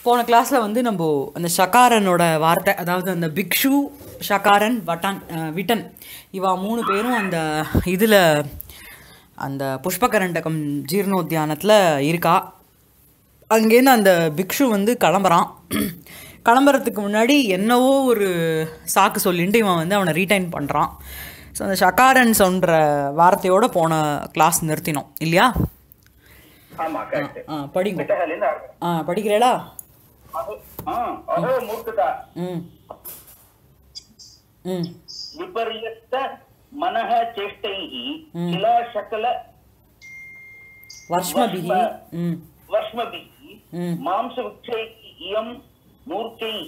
போன கிளாஸில் வந்து நம்ம அந்த ஷகாரனோட வார்த்தை அதாவது அந்த பிக்ஷு ஷகாரன் வட்டான் அஹ், விட்டன் இவா மூணு பேரும் அந்த இதில் அந்த புஷ்பகரண்டகம் ஜீர்ணோத்தியானத்தில் இருக்கா அங்கேருந்து அந்த பிக்ஷு வந்து கிளம்புறான் கிளம்புறதுக்கு முன்னாடி என்னவோ ஒரு சாக்கு சொல்லிட்டு இவன் வந்து அவனை ரீடைன் பண்ணுறான் ஸோ அந்த ஷகாரன் சொல்கிற வார்த்தையோட போன கிளாஸ் நிறுத்தினோம் இல்லையா ஆமா கரெக்ட் ஆ படிங்க விட்டகலின்னு ஆ படிக்கிறேளா அஹோ- ஆ, அஹோ மூர்த்ததா ம் ம் விபர்யஸ்த மனः चेष्टैः शिला शकल வர்ஷ்மபிஹி ம் वर्ष्मभिः ம். मांसवृक्षैः इयं मूर्खैः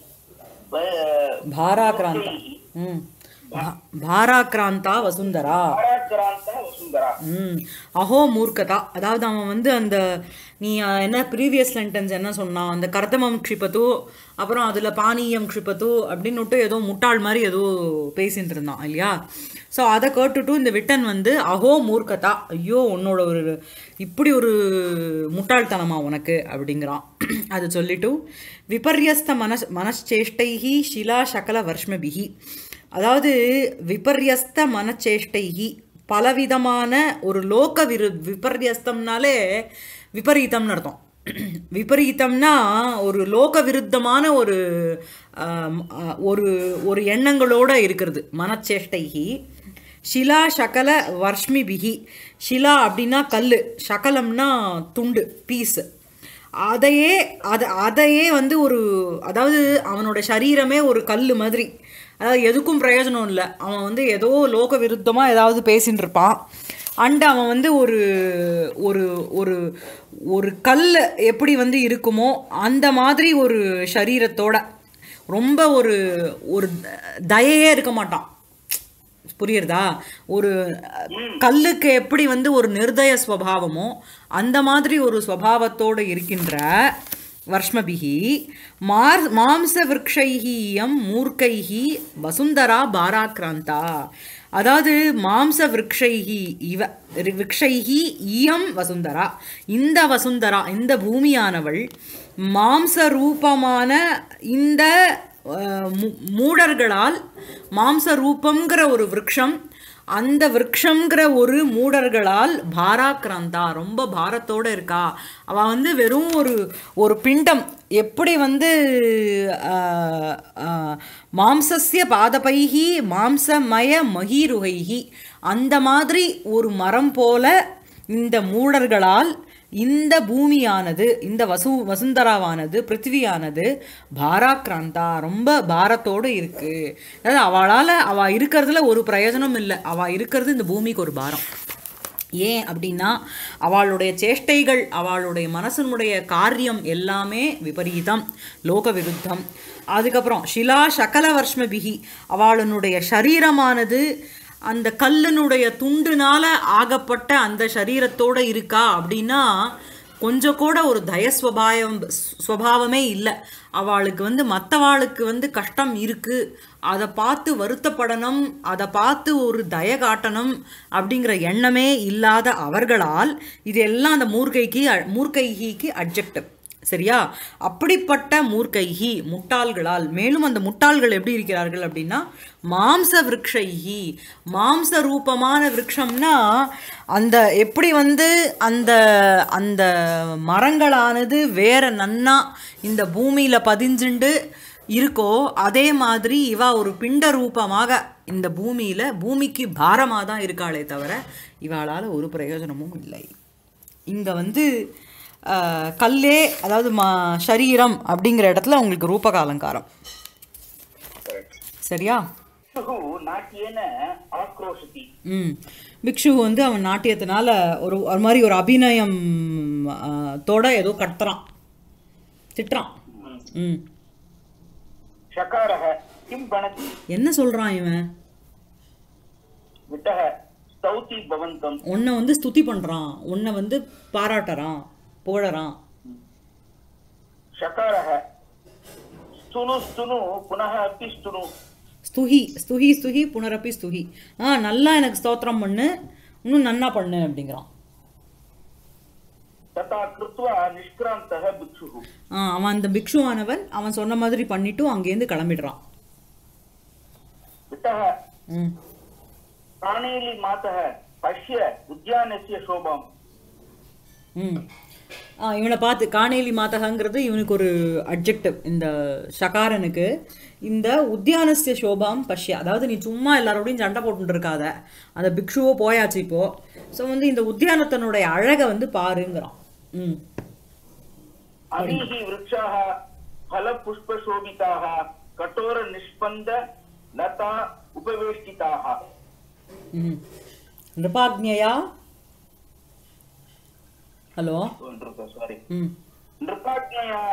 व- பாராக்ராந்தா मूर्खैः ம் பா- பாராக்ராந்தா வசுந்தரா भाराक्रान्ता वसुन्धरा ம் அஹோ மூர்க்கதா அதாவது அவன் வந்து அந்த நீ அஹ், என்ன ப்ரீவியஸ் சென்டென்ஸ் என்ன சொன்னான் அந்த கர்தமம் க்ஷிபத்து அப்புறம் அதில் பானீயம் க்ஷிபத்து அப்படின்னுட்டு ஏதோ முட்டாள் மாதிரி ஏதோ பேசிட்டு இருந்தான் இல்லையா ஸோ அதை கேட்டுட்டு இந்த விட்டன் வந்து அஹோ மூர்க்கதா ஐயோ உன்னோட ஒரு இப்படி ஒரு முட்டாள்தனமா உனக்கு அப்படிங்கிறான் அது சொல்லிட்டு விபர்யஸ்த மனஸ் மனச்சேஷ்டைஹி ஷிலா சகல வர்ஷ்மபிஹி அதாவது விபர்யஸ்த மனச்சேஷ்டைஹி பலவிதமான ஒரு லோக விரு விபர்யஸ்தம்னாலே விபரீதம்னு அர்த்தம் விபரீதம்னா ஒரு லோக விருத்தமான ஒரு ஆம், ஆ, ஒரு ஒரு எண்ணங்களோட இருக்கிறது மனச்சேஷ்டைகி ஷிலா சகல வர்ஷ்மிபிகி ஷிலா அப்படின்னா கல் சகலம்னா துண்டு பீஸு அதையே அதை அதையே வந்து ஒரு அதாவது அவனோட சரீரமே ஒரு கல் மாதிரி அதாவது எதுக்கும் பிரயோஜனம் இல்லை அவன் வந்து ஏதோ லோக விருத்தமாக ஏதாவது பேசின்னு இருப்பான் அண்ட் அவன் வந்து ஒரு ஒரு ஒரு ஒரு கல் எப்படி வந்து இருக்குமோ அந்த மாதிரி ஒரு சரீரத்தோட ரொம்ப ஒரு ஒரு தயையே இருக்க மாட்டான் புரியுறதா ஒரு அஹ், கல்லுக்கு எப்படி வந்து ஒரு நிர்தய ஸ்வபாவமோ அந்த மாதிரி ஒரு ஸ்வபாவத்தோடு இருக்கின்ற வர்ஷ்மபிகி மார் மாம்ச விரக்ஷைஹீயம் மூர்க்கைஹி வசுந்தரா பாராக்ராந்தா அதாவது மாம்ச விரக்ஷைஹி இவ விரக்ஷைஹி இயம் வசுந்தரா இந்த வசுந்தரா இந்த பூமியானவள் மாம்ச ரூபமான இந்த அஹ், மூ- மூடர்களால் மாம்ச ரூபம்ங்கிற ஒரு விருட்சம் அந்த விருட்சம்ங்கிற ஒரு மூடர்களால் பாராக்ராந்தா ரொம்ப பாரத்தோட இருக்கா அவ வந்து வெறும் ஒரு ஒரு பிண்டம் எப்படி வந்து ஆஹ், ஆஹ், மாம்சஸ்ய பாதபைகி மாம்சமய மகீருகைகி அந்த மாதிரி ஒரு மரம் போல இந்த மூடர்களால் இந்த பூமியானது இந்த வசு வசுந்தராவானது பிருத்திவியானது பாராக்ராந்தா ரொம்ப பாரத்தோடு இருக்கு அதாவது அவளால் அவ இருக்கிறதுல ஒரு பிரயோஜனம் இல்லை அவ இருக்கிறது இந்த பூமிக்கு ஒரு பாரம் ஏன் அப்படின்னா அவளுடைய சேஷ்டைகள் அவளுடைய மனசனுடைய காரியம் எல்லாமே விபரீதம் லோக விருத்தம் அதுக்கப்புறம் ஷிலா சகல வர்ஷ்மபிகி அவளுடைய சரீரமானது அந்த கல்லினுடைய துண்டுனால ஆகப்பட்ட அந்த சரீரத்தோட இருக்கா அப்படின்னா கொஞ்சம் கூட ஒரு தயஸ்வபாயம் ஸ்வபாவமே இல்லை அவளுக்கு வந்து மற்றவாளுக்கு வந்து கஷ்டம் இருக்கு அதை பார்த்து வருத்தப்படணும் அதை பார்த்து ஒரு தய காட்டணும் அப்படிங்கிற எண்ணமே இல்லாத அவர்களால் இது எல்லாம் அந்த மூர்க்கைக்கு மூர்க்கைகிக்கு அட்ஜெக்டிவ் சரியா அப்படிப்பட்ட மூர்க்கைகி முட்டாள்களால் மேலும் அந்த முட்டாள்கள் எப்படி இருக்கிறார்கள் அப்படின்னா மாம்ச விரக்ஷைகி மாம்ச ரூபமான விரக்ஷம்னா அந்த எப்படி வந்து அந்த அந்த மரங்களானது வேற நன்னா இந்த பூமியில பதிஞ்சுண்டு இருக்கோ அதே மாதிரி இவ ஒரு பிண்ட ரூபமாக இந்த பூமியில பூமிக்கு பாரமாக தான் இருக்காளே தவிர இவாளால் ஒரு பிரயோஜனமும் இல்லை இங்க வந்து ஆஹ், கல்லே அதாவது மா சரீரம் அப்படிங்கிற இடத்துல உங்களுக்கு ரூபக அலங்காரம் சரியா சுகு நாட்டியேன ஆக்ரோஷதி ம் பிக்ஷு வந்து அவன் நாட்டியத்தினால ஒரு ஒரு மாதிரி ஒரு அபிநயம் ஆஹ், தோட ஏதோ கத்துறான் திட்டுறான் ம் ஷகாரः கிம் பணதி என்ன சொல்றான் இவன் விட்டக ஸ்தௌதி பவந்தம் உன்னை வந்து ஸ்துதி பண்றான் உன்னை வந்து பாராட்டுறான் புகழறான் ஷகாரः ஸ்துனு ஸ்துனு புனः அப்பி ஸ்துனு ஸ்துஹி ஸ்துஹி ஸ்துஹி புனரப்பி ஸ்துஹி ஆ நல்லா எனக்கு ஸ்தோத்திரம் பண்ணு இன்னும் நன்னா பண்ணு அப்படிங்கிறான் तथा कृत्वा निष्क्रान्तः भिक्षुः ஆ, அவன் அந்த பிக்ஷுவானவன் அவன் சொன்ன மாதிரி பண்ணிட்டு அங்கேருந்து கிளம்பிடுறான் इतः ம் प्राणेली मातः पश्य उद्यानस्य शोभाम् ம் ஆ, இவனை பார்த்து காணேலி மாதகங்கிறது இவனுக்கு ஒரு அட்ஜெக்டிவ் இந்த ஷகாரனுக்கு இந்த உத்தியானஸ்ய சோபாம் பஷ்ய அதாவது நீ சும்மா எல்லாரோடையும் சண்டை போட்டுட்டு இருக்காத அந்த பிக்ஷுவோ போயாச்சு இப்போ ஸோ வந்து இந்த உத்தியானத்தனுடைய அழகை வந்து பாருங்கிறான் ம் अमीः वृक्षाः फलपुष्पशोभिताः कठोरनिष्पन्द लता उपवेष्टिताः ம் நிருபாக்ஞயா ஹலோ सारी ம் नृपाज्ञया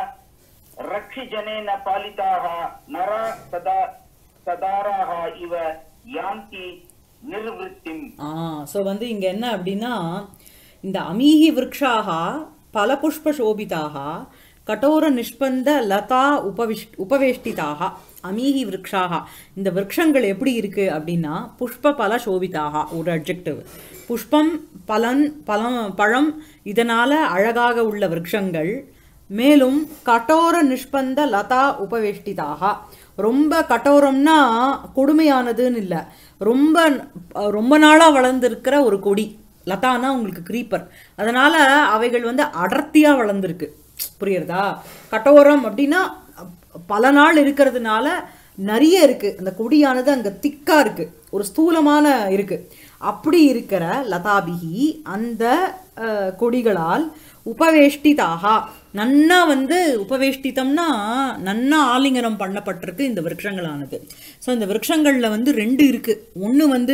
रक्षिजनेन पालिताः नरा सदा सदाराः इव यान्ति निर्वृत्तिम् ஆ ஸோ வந்து இங்கே என்ன அப்படின்னா இந்த அமீஹி விரக்ஷாக பலபுஷ்ப சோபிதாக கடோர நிஷ்பந்த லதா உபவிஷ் உபவேஷ்டிதாக அமீஹி விரக்ஷாக இந்த விரக்ஷங்கள் எப்படி இருக்கு அப்படின்னா புஷ்ப பல சோபிதாக ஒரு அட்ஜெக்டிவ் புஷ்பம் பலன் பழம் பழம் இதனால அழகாக உள்ள விரக்ஷங்கள் மேலும் கடோர நிஷ்பந்த லதா உபவேஷ்டிதாக ரொம்ப கடோரம்னா கொடுமையானதுன்னு இல்லை ரொம்ப ரொம்ப நாளாக வளர்ந்துருக்கிற ஒரு கொடி லதானா உங்களுக்கு க்ரீப்பர் அதனால அவைகள் வந்து அடர்த்தியாக வளர்ந்துருக்கு புரியுறதா கடோரம் அப்படின்னா பல நாள் இருக்கிறதுனால நிறைய இருக்கு அந்த கொடியானது அங்கே திக்கா இருக்கு ஒரு ஸ்தூலமான இருக்கு அப்படி இருக்கிற லதாபிகி அந்த அஹ், கொடிகளால் உபவேஷ்டிதாக நன்னா வந்து உபவேஷ்டிதம்னா நன்னா ஆலிங்கனம் பண்ணப்பட்டிருக்கு இந்த விருட்சங்களானது ஸோ இந்த விருட்சங்களில் வந்து ரெண்டு இருக்கு ஒன்று வந்து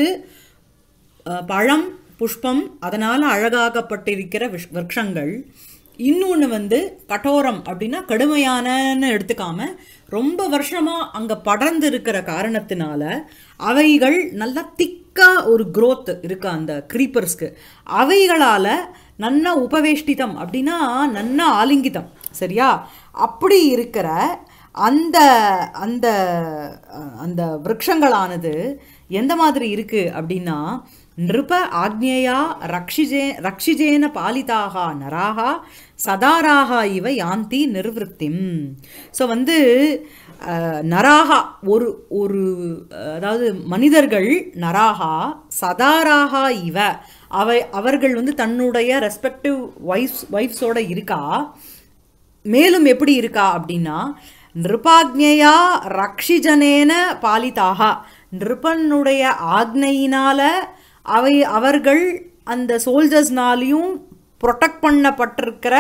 அஹ், பழம் புஷ்பம் அதனால் அழகாக்கப்பட்டிருக்கிற விஷ் விருட்சங்கள் இன்னொன்று வந்து கடோரம் அப்படின்னா கடுமையானன்னு எடுத்துக்காம ரொம்ப வருஷமாக அங்கே படர்ந்து இருக்கிற காரணத்தினால அவைகள் நல்லா திக்காக ஒரு growth இருக்கு அந்த க்ரீப்பர்ஸ்க்கு அவைகளால் நன்னா உபவேஷ்டிதம் அப்படின்னா நன்னா ஆலிங்கிதம் சரியா அப்படி இருக்கிற அந்த அந்த அஹ், அந்த விருட்சங்களானது எந்த மாதிரி இருக்கு அப்படின்னா நிருப ஆக்ஞேயா ரக்ஷிஜே ரக்ஷிஜேன பாலிதாக நராக சதாராக இவ யாந்தி நிர்வൃத்திம் ஸோ வந்து அஹ், நராகா ஒரு ஒரு அஹ், அதாவது மனிதர்கள் நராகா சதாராகா இவ அவை அவர்கள் வந்து தன்னுடைய ரெஸ்பெக்டிவ் ஒய்ஃப்ஸ் ஒய்ஃப்ஸோட இருக்கா மேலும் எப்படி இருக்கா அப்படின்னா நிருபாக்ஞையா ரக்ஷிஜனேன பாலிதாக நிருபனுடைய ஆக்னையினால அவை அவர்கள் அந்த சோல்ஜர்ஸ்னாலையும் ப்ரொடெக்ட் பண்ணப்பட்டிருக்கிற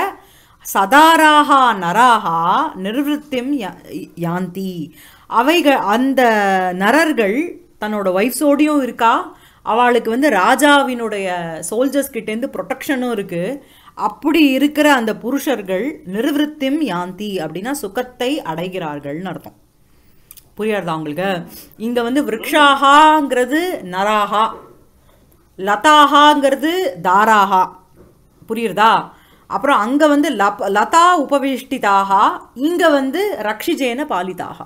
சதாராகா நராகா நிர்வൃத்திம் யா- யாந்தி அவைகள் அந்த நரர்கள் தன்னோட ஒய்ஃப்ஸோடையும் இருக்கா அவளுக்கு வந்து ராஜாவினுடைய சோல்ஜர்ஸ் கிட்டேருந்து ப்ரொடெக்ஷனும் இருக்கு அப்படி இருக்கிற அந்த புருஷர்கள் நிர்வൃத்திம் யாந்தி அப்படின்னா சுகத்தை அடைகிறார்கள்னு அர்த்தம் புரியாதா உங்களுக்கு இங்க வந்து விரக்ஷாகாங்கிறது நராகா லதாகாங்கிறது தாராகா புரியுறதா அப்புறம் அங்க வந்து லப் லதா உபவிஷ்டிதாக இங்க வந்து ரக்ஷிஜேன பாலிதாக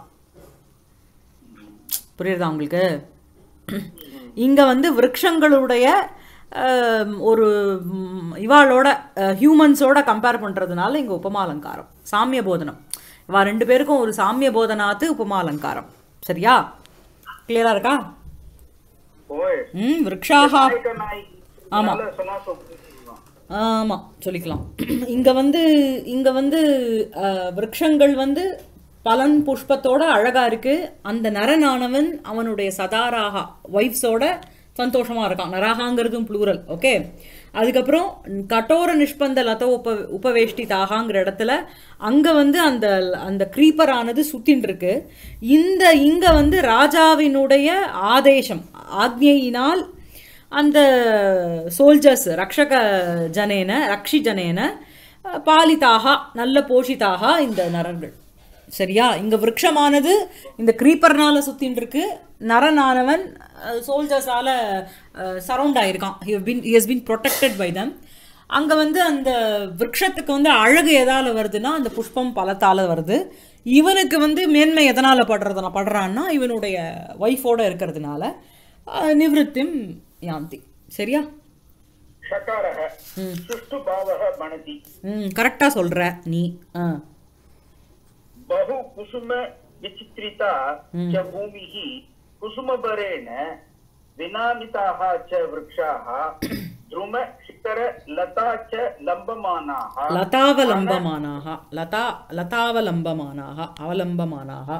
புரியுறதா உங்களுக்கு இங்க வந்து விருட்சங்களுடைய ஆம், ஒரு ம், இவாளோட ஹியூமன்ஸோட கம்பேர் பண்றதுனால இங்க உபமா அலங்காரம் சாமிய போதனம் இவா ரெண்டு பேருக்கும் ஒரு சாமிய போதனாத்து உபமா அலங்காரம் சரியா கிளியரா இருக்கா ओए ம் விரக்ஷாகா नायक नायक ஆமா. நல்ல சமாசம் புரிஞ்சுக்கலாம். ஆமாம் சொல்லிக்கலாம் இங்கே வந்து இங்கே வந்து அஹ், விருட்சங்கள் வந்து பலன் புஷ்பத்தோட அழகா இருக்கு அந்த நரனானவன் அவனுடைய சதாராகா ஒய்ஃப்ஸோட சந்தோஷமா இருக்கான் நராகாங்கிறதும் ப்ளூரல் ஓகே அதுக்கப்புறம் கடோர நிஷ்பந்த லத உப உபவேஷ்டிதாகாங்கிற இடத்துல அங்க வந்து அந்த அந்த creeper ஆனது சுத்தின்னு இருக்கு இந்த இங்க வந்து ராஜாவினுடைய ஆதேசம் ஆக்ஞையினால் அந்த சோல்ஜர்ஸ் ரக்ஷக ஜனேன ரக்ஷி ஜனேன அஹ், பாலிதாக நல்ல போஷிதாக இந்த நரர்கள் சரியா இங்க விருட்சமானது இந்த creeperனால சுத்தின்னு இருக்கு நரனானவன் சோல்ஜர்ஸால சரவுண்ட் ஆயிருக்கான் he has been protected by them அங்க வந்து அந்த விருட்சத்துக்கு வந்து அழகு எதால வருதுன்னா அந்த புஷ்பம் பலத்தால வருது இவனுக்கு வந்து மேன்மை எதனால படுறதுனா படுறான்னா இவனுடைய ஒய்ஃபோட இருக்கிறதுனால அஹ், நிவிருத்திம் யாந்தி சரியா ஷகாரः सुष्ठुभावः भणति ம் கரெக்டாக சொல்கிற நீ ஆ बहु कुसुम विचित्रिता च भूमिः कुसुमभरेण विनामिताः च वृक्षाः द्रुम शिखर लता च लम्बमानाः லதாவலம்பமானாக லதா லதாவலம்பமானாக அவலம்பமானாக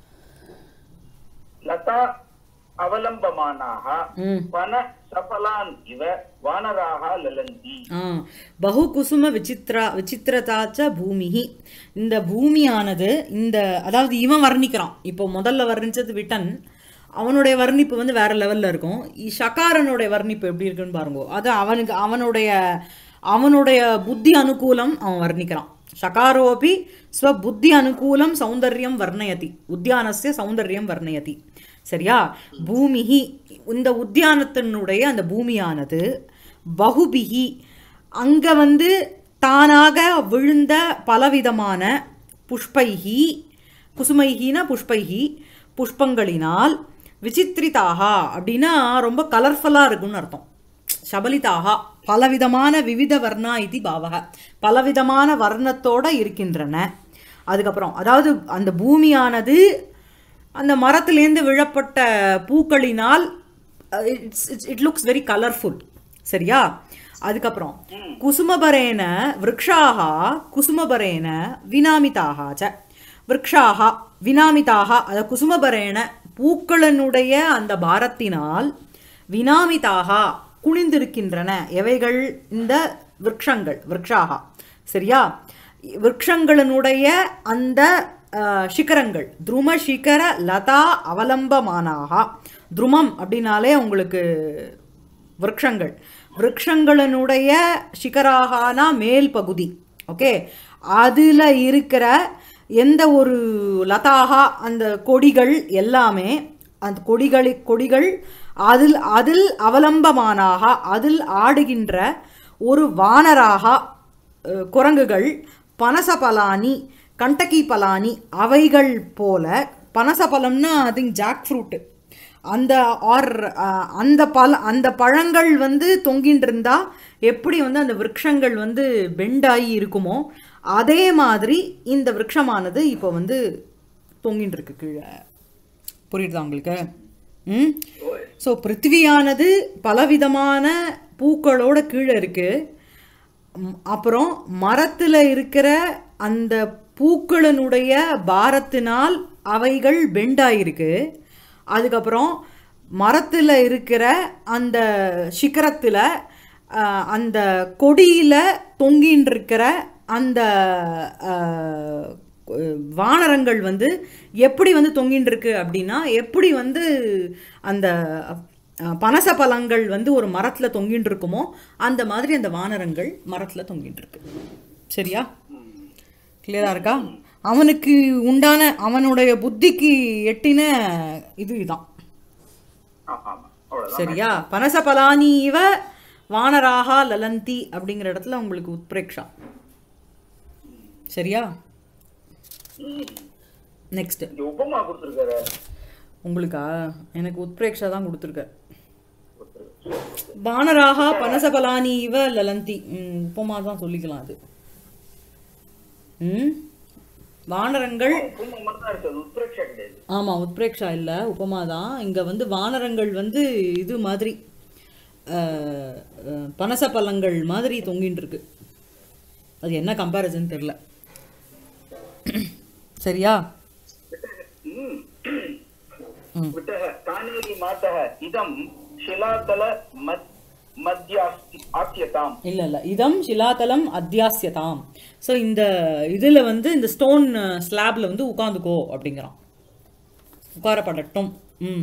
लता अवलम्बमानाः ம் वन सफलान् इव वानराः ललन्ति ஆ பகு குசும விசித்ரா விசித்திரதாச்ச பூமிஹி இந்த பூமியானது இந்த அதாவது இவன் வர்ணிக்கிறான் இப்போ முதல்ல வர்ணிச்சது விட்டன் அவனுடைய வர்ணிப்பு வந்து வேற லெவல்ல இருக்கும் இ- ஷகாரனுடைய வர்ணிப்பு எப்படி இருக்குன்னு பாருங்க அது அவனுக்கு அவனுடைய அவனுடைய புத்தி அனுகூலம் அவன் வர்ணிக்கிறான் ஷகாரோபி ஸ்வபுத்தி அனுகூலம் சௌந்தர்யம் வர்ணயதி உத்தியானஸ்ய சௌந்தர்யம் வர்ணயதி சரியா பூமிஹி இந்த உத்தியானத்தினுடைய அந்த பூமியானது பகுபிகி அங்க வந்து தானாக விழுந்த பலவிதமான புஷ்பைகி குசுமைகினா புஷ்பைகி புஷ்பங்களினால் விசித்திரிதாகா அப்படின்னா ரொம்ப கலர்ஃபுல்லாக இருக்கும்னு அர்த்தம் சபலிதாகா பலவிதமான விவித வர்ணா இது பாவக பலவிதமான வர்ணத்தோட இருக்கின்றன அதுக்கப்புறம் அதாவது அந்த பூமியானது அந்த மரத்திலேருந்து விழப்பட்ட பூக்களினால் இட் லுக்ஸ் வெரி கலர்ஃபுல் சரியா அதுக்கப்புறம் குசுமபரேன விரக்ஷாக குசுமபரேன வினாமிதாக ச விரக்ஷாக வினாமிதாக அத குசுமபரேன பூக்களினுடைய அந்த பாரத்தினால் வினாமிதாக குனிந்திருக்கின்றன எவைகள் இந்த விரக்ஷங்கள் விரக்ஷாக சரியா விரக்ஷங்களினுடைய அந்த அஹ், சிகரங்கள் துரும சிகர லதா அவலம்பமானாக துருமம் அப்படின்னாலே உங்களுக்கு விரக்ஷங்கள் விரக்ஷங்களினுடைய சிகராகானா மேல் பகுதி ஓகே அதில் இருக்கிற எந்த ஒரு லதாகா அந்த கொடிகள் எல்லாமே அந்த கொடிகளி கொடிகள் அதில் அதில் அவலம்பமானாக அதில் ஆடுகின்ற ஒரு வானராக அஹ், குரங்குகள் பனசபலானி கண்டகி பலானி அவைகள் போல பனசபலம்னா ஐ திங்க் ஜாக் ஃப்ரூட்டு அந்த ஆர் அந்த பல அந்த பழங்கள் வந்து தொங்கிட்டு இருந்தா எப்படி வந்து அந்த விருட்சங்கள் வந்து பெண்டாகி இருக்குமோ அதே மாதிரி இந்த விருட்சமானது இப்போ வந்து தொங்கிட்டு இருக்கு கீழே புரியுதா உங்களுக்கு ம் ஸோ பிருத்திவியானது பலவிதமான பூக்களோட கீழே இருக்கு ம், அப்புறம் மரத்தில் இருக்கிற அந்த பூக்களினுடைய பாரத்தினால் அவைகள் பெண்டாயிருக்கு அதுக்கப்புறம் மரத்தில் இருக்கிற அந்த சிகரத்தில் அந்த கொடியில் தொங்கின்னு இருக்கிற அந்த அஹ், வானரங்கள் வந்து எப்படி வந்து தொங்கின்னு இருக்கு அப்படின்னா எப்படி வந்து அந்த அஹ், பனச பழங்கள் வந்து ஒரு மரத்தில் தொங்கின்னு இருக்குமோ அந்த மாதிரி அந்த வானரங்கள் மரத்தில் தொங்கின்னு இருக்கு சரியா கிளியரா இருக்கா அவனுக்கு உண்டான அவனுடைய புத்திக்கு எட்டின இது இதான் ஆமா ஆமா அவ்வளவுதான் சரியா பனச பலானி இவ வானராகா லலந்தி அப்படிங்கிற இடத்துல உங்களுக்கு உத்பிரேக்ஷா சரியா நெக்ஸ்ட் இங்க உபமா கொடுத்துருக்காரு உங்களுக்கா எனக்கு உத்பிரேக்ஷா தான் கொடுத்துருக்க வானராகா பனச பலானி இவ லலந்தி ம், உப்புமா தான் சொல்லிக்கலாம் அது ம் வானரங்கள் உபமா மட்டும் தான் இருக்கு அது உத்பிரேட்சா கிடையாது ஆமாம் உத்பிரேக்ஷா இல்லை உபமா தான் இங்கே வந்து வானரங்கள் வந்து இது மாதிரி அஹ், அஹ், பனச பழங்கள் மாதிரி தொங்கின்னு இருக்கு அது என்ன கம்பேரிசன் தெரில சரியா विटः कानेरि मातः इदं शिलातल मत् मध्यास्ति आस्यताम् இல்லை இல்லை இதம் சிலாதலம் அத்தியாசியதாம் ஸோ இந்த இதில் வந்து இந்த ஸ்டோன் ஸ்லாப்ல வந்து உட்காந்துக்கோ அப்படிங்கிறான் உட்காரப்படட்டும் ம்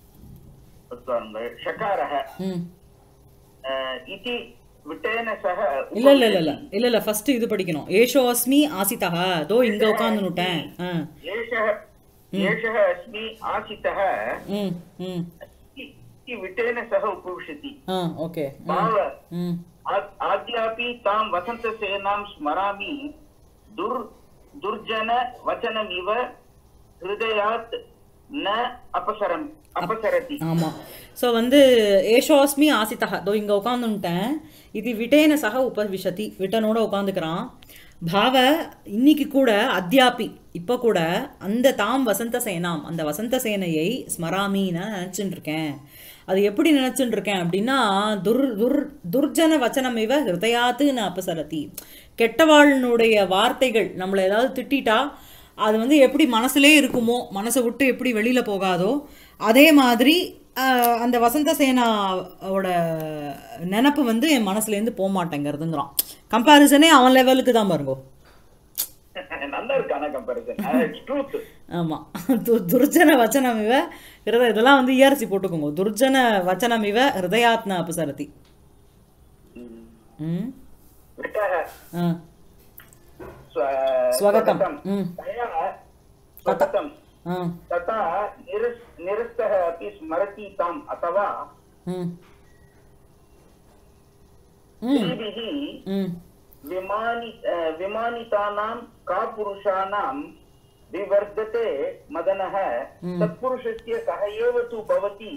ஷகாரः ம் अ, इति विटेन सह இல்ல இல்ல இல்ல இல்ல இல்ல இல்ல ஃபர்ஸ்ட் இது படிக்கணும் ஏஷோ அஸ்மி ஆசிதா தோ இங்க உட்காந்துனுட்டேன் ஆ एषः एषः अस्मि आसितः ம் ம் इति विटेन सह उपविशति ஆ ஓகே भाव ம் आ- आद्यापि तां वसन्तसेनां स्मरामि दुर् दुर्जन वचनमिव हृदयात् न अपसरम् अपसरति ஆமா ஸோ வந்து ஏஷோஸ்மி ஆசித்தக தோ இங்க உட்காந்துட்டேன் இது விட்டேன சக உபவிஷதி விட்டனோட உட்காந்துக்கிறான் பாவ இன்னைக்கு கூட அத்தியாபி இப்போ கூட அந்த தாம் வசந்த சேனாம் அந்த வசந்த சேனையை ஸ்மராமி நான் நினச்சிட்டு இருக்கேன் அது எப்படி நினச்சிட்டு இருக்கேன் அப்படின்னா துர் துர் துர்ஜன வச்சனம் இவ ஹிருதயாத்து ந அபசரதி கெட்டவாளினுடைய வார்த்தைகள் நம்மளை ஏதாவது திட்டிட்டா அது வந்து எப்படி மனசுலே இருக்குமோ மனசை விட்டு எப்படி வெளியில போகாதோ அதே மாதிரி ஆஹ், அந்த வசந்த சேனாவோட நினப்பு வந்து என் மனசுலேருந்து போக மாட்டேங்கிறதுங்கிறான் கம்பேரிசனே அவன் லெவலுக்கு தான் பாருங்கோ நல்லா இருக்கான கம்பேரிசன் ட்ரூத் ஆமாம் து துர்ஜன வச்சனம் இவ ஹிருதய இதெல்லாம் வந்து இஆர்சி போட்டுக்கோங்க துர்ஜன வச்சனம் இவ ஹிருதயாத்ன அபசரதி ம் विटः ஆ स्व- स्वगतम्। स्वगतम्। ம். तया स्वगतम् ஆ तथा निरस् निरस्तः अपि स्मरति ताम् अथवा ம் ம் स्त्रीभिः ம் विमानि अ, विमानितानां का पुरुषाणां विवर्धते मदनः तत्पुरुषस्य सः एव तु भवति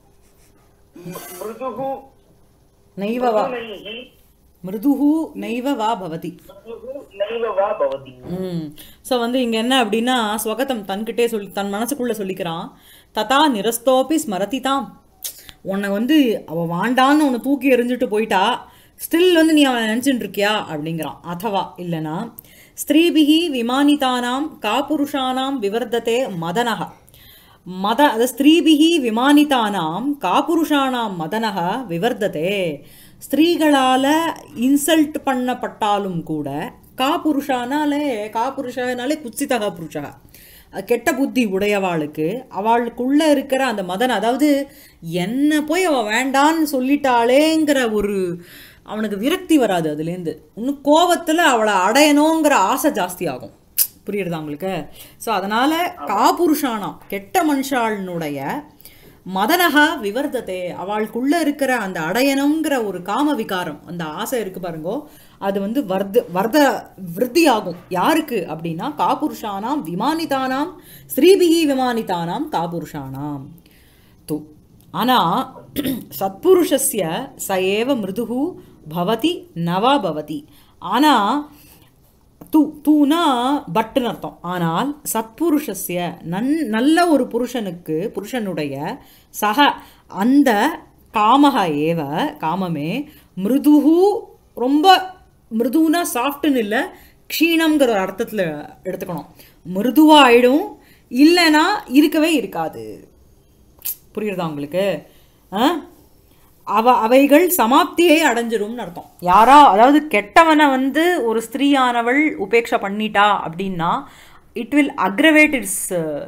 मृ- मृदुः நைவ வா मृदुनैः மிருதுஹு நைவ வா பவதி मृदुः नैव वा भवति ம் ஸோ வந்து இங்கே என்ன அப்படின்னா ஸ்வகதம் தன்கிட்டே சொல்லி தன் மனசுக்குள்ளே சொல்லிக்கிறான் ததா நிரஸ்தோப்பி ஸ்மரதி தாம் உன்னை வந்து அவள் வாண்டான்னு உன்னை தூக்கி எறிஞ்சிட்டு போயிட்டா ஸ்டில் வந்து நீ அவனை நினச்சிட்டு இருக்கியா அப்படிங்கிறான் அதவா இல்லைனா ஸ்திரீபிகி விமானிதானாம் காபுருஷானாம் விவர்தத்தே மதனக மத அது ஸ்திரீபிகி விமானிதானாம் காபுருஷானாம் மதனக விவர்ததே ஸ்திரீகளால் இன்சல்ட் பண்ணப்பட்டாலும் கூட காபுருஷானாலே காபுருஷனாலே குத்சிதகா புருஷா அது கெட்ட புத்தி உடையவாளுக்கு அவளுக்குள்ள இருக்கிற அந்த மதன் அதாவது என்ன போய் அவள் வேண்டான்னு சொல்லிட்டாளேங்கிற ஒரு அவனுக்கு விரக்தி வராது அதுலேருந்து இன்னும் கோவத்தில் அவளை அடையணுங்கிற ஆசை ஜாஸ்தி ஆகும் புரியுறதா உங்களுக்கு ஸோ அதனால் காபுருஷானாம் கெட்ட மனுஷாளினுடைய மதனகா விவர்தத்தே அவளுக்குள்ள இருக்கிற அந்த அடையணுங்கிற ஒரு காம விகாரம் அந்த ஆசை இருக்கு பாருங்கோ அது வந்து வர்த வர்த விருத்தி ஆகும் யாருக்கு அப்படின்னா காபுருஷானாம் விமானிதானாம் ஸ்ரீபிகி விமானிதானாம் காபுருஷானாம் து ஆனால் சத்புருஷஸ்ய ச ஏவ மிருதுகு பவதி நவா பவதி ஆனால் தூ தூனா பட்டுன்னு அர்த்தம் ஆனால் சத்புருஷஸ்ய நன் நல்ல ஒரு புருஷனுக்கு புருஷனுடைய சக அந்த காமக ஏவ காமமே மிருதுகு ரொம்ப மிருதுனா சாஃப்ட்னு இல்லை க்ஷீணம்ங்கிற ஒரு அர்த்தத்தில் எடுத்துக்கணும் மிருதுவாக ஆயிடும் இல்லைன்னா இருக்கவே இருக்காது புரியுறதா உங்களுக்கு ஆ? அவ அவைகள் சமாப்தியை அடைஞ்சிரும்னு அர்த்தம் யாரா அதாவது கெட்டவனை வந்து ஒரு ஸ்திரீயானவள் உபேட்சை பண்ணிட்டா அப்படின்னா it will aggravate its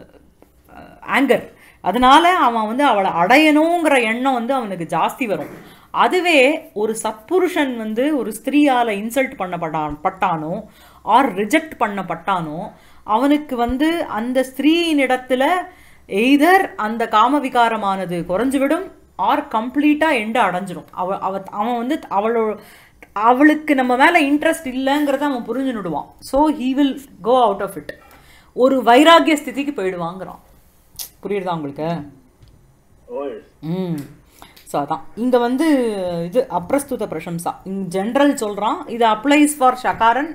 anger அதனால அவன் வந்து அவளை அடையணுங்கிற எண்ணம் வந்து அவனுக்கு ஜாஸ்தி வரும் அதுவே ஒரு சத்புருஷன் வந்து ஒரு ஸ்திரீயால் இன்சல்ட் பண்ணப்பட்டான் பட்டானோ ஆர் ரிஜெக்ட் பண்ணப்பட்டானோ அவனுக்கு வந்து அந்த ஸ்திரீயினிடத்துல எய்தர் அந்த காமவிகாரமானது குறைஞ்சுவிடும் ஆர் கம்ப்ளீட்டாக எண்டு அடைஞ்சிடும் அவ அவ அவன் வந்து அவளோட அவளுக்கு நம்ம மேலே இன்ட்ரெஸ்ட் இல்லைங்கிறத அவன் புரிஞ்சுனுடுவான் so he will go out of it ஒரு வைராகிய ஸ்திதிக்கு போயிடுவாங்கிறான் புரியுறதா உங்களுக்கு ஓய் ம் ஸோ அதான் இங்கே வந்து இது அப்ரஸ்துத பிரசம்சா இன் ஜென்ரல் சொல்கிறான் இது அப்ளைஸ் ஃபார் ஷகாரன்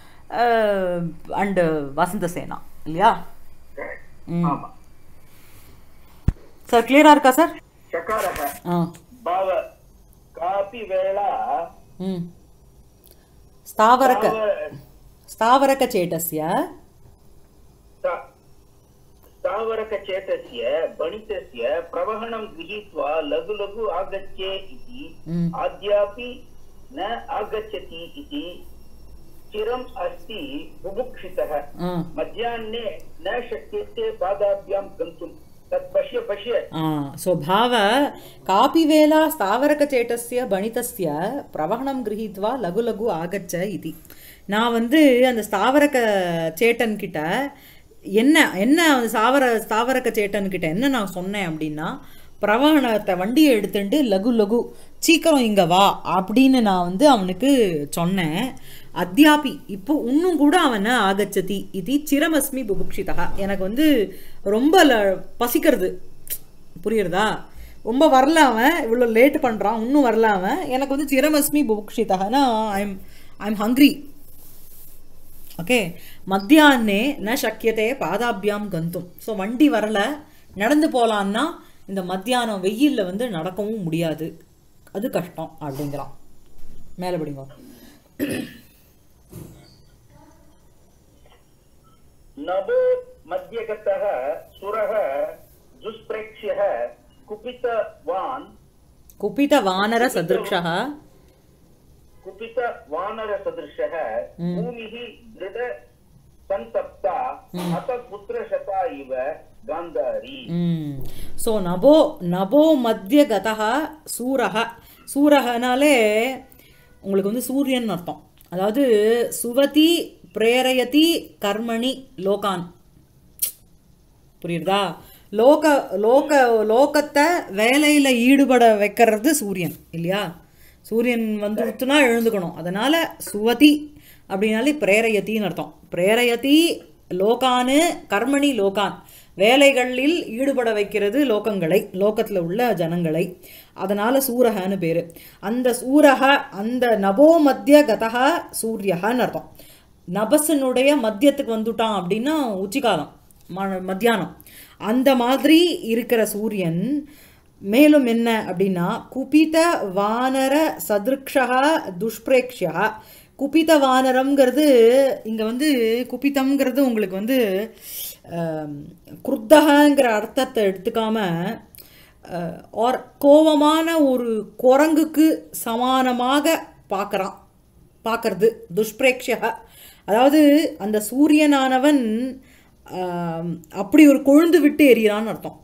அண்டு வசந்த சேனா இல்லையா ஆமா சார் கிளியராக இருக்கா சார் चकारः ஆ भाव कापि वेळा ம் ஸ்தாவரக भाव- ஸ்தாவரக சேட்டஸ்ய स्था- स्थावरकचेतस्य बणितस्य प्रवहणं गृहीत्वा लघु लघु आगच्छे इति ம் आद्यापि न आगच्छति इति चिरम् अस्ति बुभुक्षितः ஆ मध्याह्ने न शक्यते पादाभ्यां गन्तुं तत् पश्य पश्य सो भाव कापि वेला ஸ்தாவரகச்சேட்டஸ்ய பணிதஸ்ய பிரவகணம் கிரகித்வா லகு லகு ஆகச்ச இதி நான் வந்து அந்த ஸ்தாவரக சேட்டன் கிட்ட என்ன என்ன அந்த ஸ்தாவர ஸ்தாவரக சேட்டன் கிட்ட என்ன நான் சொன்னேன் அப்படின்னா பிரவகணத்தை வண்டியை எடுத்துட்டு லகு லகு சீக்கிரம் இங்கே வா அப்படின்னு நான் வந்து அவனுக்கு சொன்னேன் அத்தியாபி இப்போ இன்னும் கூட அவனை ஆகச்சதி இது சிரமஸ்மி புபுக்ஷிதா எனக்கு வந்து ரொம்ப ல- பசிக்கிறது புரியுறதா ரொம்ப வரல அவன் இவ்வளோ லேட் பண்ணுறான் இன்னும் வரல அவன் எனக்கு வந்து சிரமஸ்மி புபுக்ஷிதா ஐம் ஐம் ஹங்க்ரி ஓகே மத்தியானே ந சக்கியதே பாதாபியாம் கந்தும் ஸோ வண்டி வரல நடந்து போகலான்னா இந்த மத்தியானம் வெயிலில் வந்து நடக்கவும் முடியாது அது கஷ்டம் அப்படிங்கிறான் மேலே படிங்க नभो मध्यगतः सुरः दुष्प्रेक्ष्यः कुपितवान् குபித வானர சதிருஷா कुपितवानरसदृशः भूमिः दृढ सन्तप्ता अत पुत्रशता इव गान्धारी ஸோ நபோ நபோ மத்திய கதா சூரக சூரகனாலே உங்களுக்கு வந்து சூரியன் அர்த்தம் அதாவது சுவதி பிரேரயதி கர்மணி லோகான் புரியுதா லோக லோக லோகத்தை வேலையில் ஈடுபட வைக்கிறது சூரியன் இல்லையா சூரியன் வந்துருத்துனா எழுந்துக்கணும் அதனால சுவதி அப்படின்னாலே பிரேரயத்தின்னு அர்த்தம் பிரேரயதி லோகானு கர்மணி லோகான் வேலைகளில் ஈடுபட வைக்கிறது லோகங்களை லோகத்தில் உள்ள ஜனங்களை அதனால சூரகன்னு பேரு அந்த சூரக அந்த நபோ மத்திய கதக சூரியகன்னு அர்த்தம் நபசனுடைய மத்தியத்துக்கு வந்துட்டான் அப்படின்னா உச்சிகாலம் ம- மத்தியானம் அந்த மாதிரி இருக்கிற சூரியன் மேலும் என்ன அப்படின்னா குபித வானர சதிருக்ஷா துஷ்பிரேக்ஷா குபித வானரம்ங்கிறது இங்கே வந்து குபிதம்ங்கிறது உங்களுக்கு வந்து ஆம், குருத்தகங்கிற அர்த்தத்தை எடுத்துக்காம ஆர் கோவமான ஒரு குரங்குக்கு சமானமாக பார்க்குறான் பார்க்கறது துஷ்பிரேக்ஷக அதாவது அந்த சூரியனானவன் ஆம், அப்படி ஒரு கொழுந்து விட்டு எரியறான்னு அர்த்தம்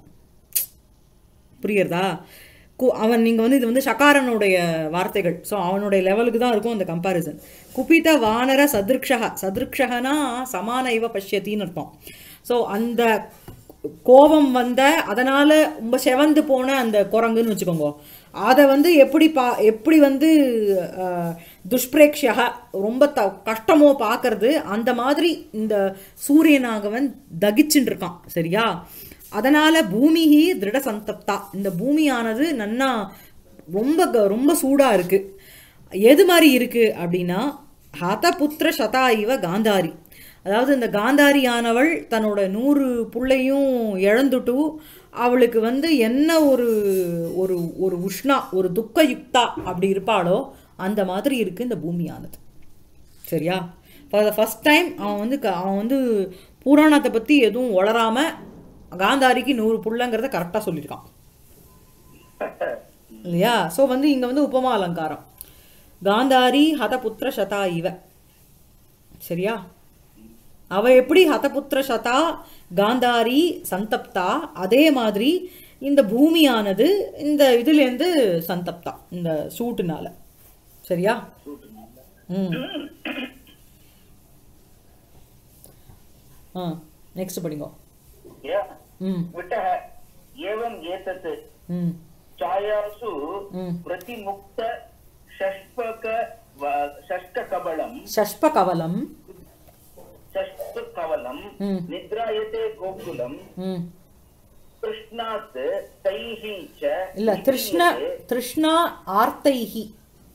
புரியுறதா கு- அவன் நீங்கள் வந்து இது வந்து சகாரனுடைய வார்த்தைகள் ஸோ அவனுடைய லெவலுக்கு தான் இருக்கும் அந்த கம்பாரிசன் குபித வானர சதிருக்ஷக சதிருக்ஷகனா சமான இவ பஷ்யத்தின்னு அர்த்தம் ஸோ அந்த கோபம் வந்த அதனால் ரொம்ப செவந்து போன அந்த குரங்குன்னு வச்சுக்கோங்க அதை வந்து எப்படி பா எப்படி வந்து அஹ், துஷ்பிரேக்ஷக ரொம்ப த கஷ்டமோ பார்க்கறது அந்த மாதிரி இந்த சூரியனாகவன் தகிச்சுட்டு இருக்கான் சரியா அதனால பூமிஹி திருட சந்தப்தா இந்த பூமியானது நன்னா ரொம்ப க- ரொம்ப சூடா இருக்கு எது மாதிரி இருக்கு அப்படின்னா ஹத புத்திர சதா இவ காந்தாரி அதாவது இந்த காந்தாரியானவள் தன்னோட நூறு புள்ளையும் இழந்துட்டு அவளுக்கு வந்து என்ன ஒரு ஒரு ஒரு உஷ்ணா ஒரு துக்க யுக்தா அப்படி இருப்பாளோ அந்த மாதிரி இருக்கு இந்த பூமியானது சரியா ஃபார் த ஃபஸ்ட் டைம் அவன் வந்து க- அவன் வந்து புராணத்தை பற்றி எதுவும் உளராம காந்தாரிக்கு நூறு புள்ளங்கிறத கரெக்டாக சொல்லியிருக்கான் இல்லையா ஸோ வந்து இங்கே வந்து உபமா அலங்காரம் காந்தாரி ஹதபுத்திர சதா இவ சரியா அவ எப்படி ஹதபுத்திர சதா காந்தாரி சந்தப்தா அதே மாதிரி இந்த பூமியானது இந்த இதுலேருந்து சந்தப்தா இந்த சூட்டுனால சரியா ம் ஆ நெக்ஸ்ட் படிங்கோ य ம் विटः एवम् एतत् ம் छायासु ம் प्रतिमुक्त षष्पक षष्टकबलं ஷஷ்பகவலம் षष्टकवलं ம். निद्रायते गोकुलं ம் कृष्णात् तैः च இல்ல திருஷ்ண निपीयते। திருஷ்ணா ஆர்த்தைஹி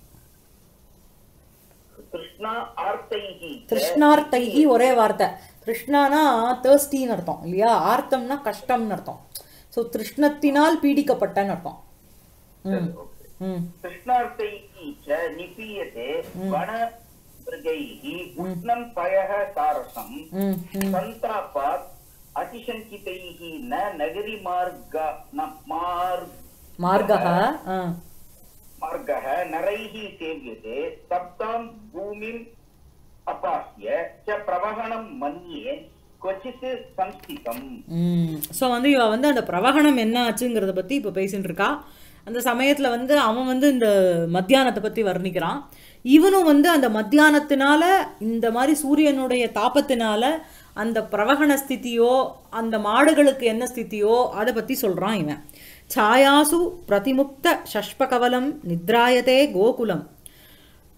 कृष्णा आर्तैः च திருஷ்ணார்த்தைஹி ஒரே வார்த்தை திருஷ்ணானா தேர்ஸ்டின்னு அர்த்தம் இல்லையா ஆர்த்தம்னா கஷ்டம்னு அர்த்தம் ஸோ திருஷ்ணத்தினால் பீடிக்கப்பட்டன்னு அர்த்தம் ம் ம் कृष्णार्थैः च निपीयते वनमृगैः उष्णं पयः सारसम् ம் ம் सन्तापात् अतिशङ्कितैः न नगरीमार्ग न मार्ग மார்கः ஆ मार्गः नरैः सेव्यते सप्तां भूमिम् अपास्य च प्रवहणं मन्ये क्वचित् संस्थितम् ஸோ வந்து இவ வந்து அந்த பிரவகணம் என்ன ஆச்சுங்கிறத பற்றி இப்போ பேசிட்டு இருக்கா அந்த சமயத்தில் வந்து அவன் வந்து இந்த மத்தியானத்தை பற்றி வர்ணிக்கிறான் இவனும் வந்து அந்த மத்தியானத்தினால இந்த மாதிரி சூரியனுடைய தாபத்தினால அந்த பிரவகண ஸ்திதியோ அந்த மாடுகளுக்கு என்ன ஸ்திதியோ அதை பற்றி சொல்கிறான் இவன் சாயாசு பிரதிமுக்த ஷஷ்பகவலம் நித்ராயதே கோகுலம்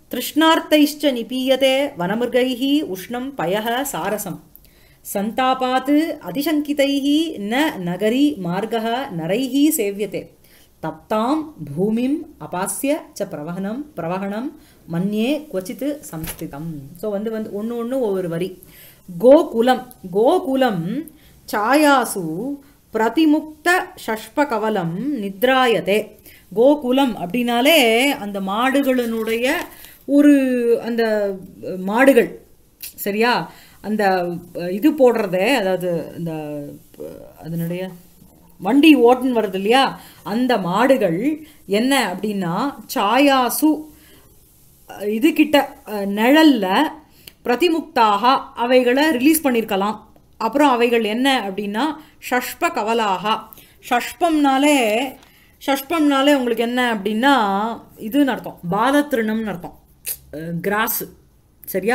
திருஷ்ணார்த்தைश्च நிபீயते वनमृगैः उष्णं पयः सारसम् सन्तापात् अतिशङ्कितैः न नगरी मार्गः नरैः सेव्यते तप्तां भूमिम् अपास्य च प्रवहनं प्रवहणं மன்யே क्वचित् संस्थितम् ஸோ வந்து வந்து ஒன்று ஒன்று ஒவ்வொரு வரி கோகுலம் கோகுலம் சாயாசு பிரதிமுக்த ஷஷ்பகவலம் நித்ராயதே கோகுலம் அப்படின்னாலே அந்த மாடுகளினுடைய ஒரு அந்த மாடுகள் சரியா அந்த அஹ், இது போடுறதே அதாவது இந்த அஹ், அதனுடைய வண்டி ஓட்டுன்னு வருது இல்லையா அந்த மாடுகள் என்ன அப்படின்னா சாயாசு அஹ், இது கிட்ட அஹ், நிழல்ல பிரதிமுக்தாக அவைகளை ரிலீஸ் பண்ணியிருக்கலாம் அப்புறம் அவைகள் என்ன அப்படின்னா ஷஷ்ப கவலாக ஷஷ்பம்னாலே ஷஷ்பம்னாலே உங்களுக்கு என்ன அப்படின்னா இதுன்னு அர்த்தம் பாதத்ருணம்னு அர்த்தம் கிராஸு சரியா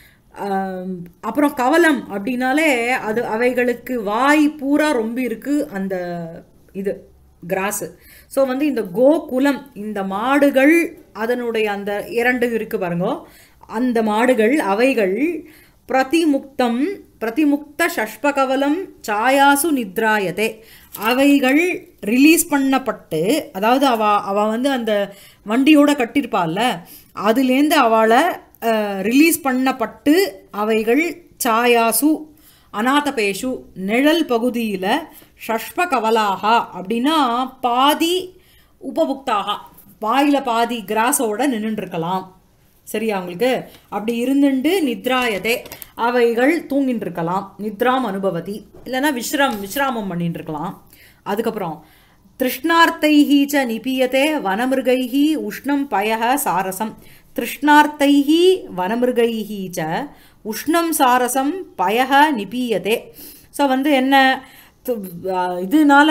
ஆம், அப்புறம் கவலம் அப்படின்னாலே அது அவைகளுக்கு வாய் பூரா ரொம்ப இருக்கு அந்த இது கிராஸு ஸோ வந்து இந்த கோகுலம் இந்த மாடுகள் அதனுடைய அந்த இரண்டு இருக்கு பாருங்க அந்த மாடுகள் அவைகள் பிரதிமுக்தம் பிரதிமுக்த ஷஷ்பகவலம் சாயாசு நித்ராயதே அவைகள் ரிலீஸ் பண்ணப்பட்டு அதாவது அவ அவ வந்து அந்த வண்டியோட கட்டியிருப்பாள்ல அதுலேருந்து அவளை ரிலீஸ் பண்ணப்பட்டு அவைகள் சாயாசு அநாதபேஷு நிழல் பகுதியில் ஷஷ்ப கவலாகா அப்படின்னா பாதி உபபுக்தாக வாயில பாதி கிராஸோட நின்றுருக்கலாம் சரியா உங்களுக்கு அப்படி இருந்துண்டு நித்ராயதே அவைகள் தூங்கிட்டு இருக்கலாம் நித்ராம் அனுபவதி இல்லைன்னா விஸ்ரம் விஸ்ராமம் பண்ணிட்டு இருக்கலாம் அதுக்கப்புறம் திருஷ்ணார்த்தைஹி ச நிபீயதே வனமிருகைஹி உஷ்ணம் பயः சாரசம் திருஷ்ணார்த்தைஹி வனமிருகைஹி ச உஷ்ணம் சாரசம் பயः நிபீயதே ஸோ வந்து என்ன து- ஆஹ் இதனால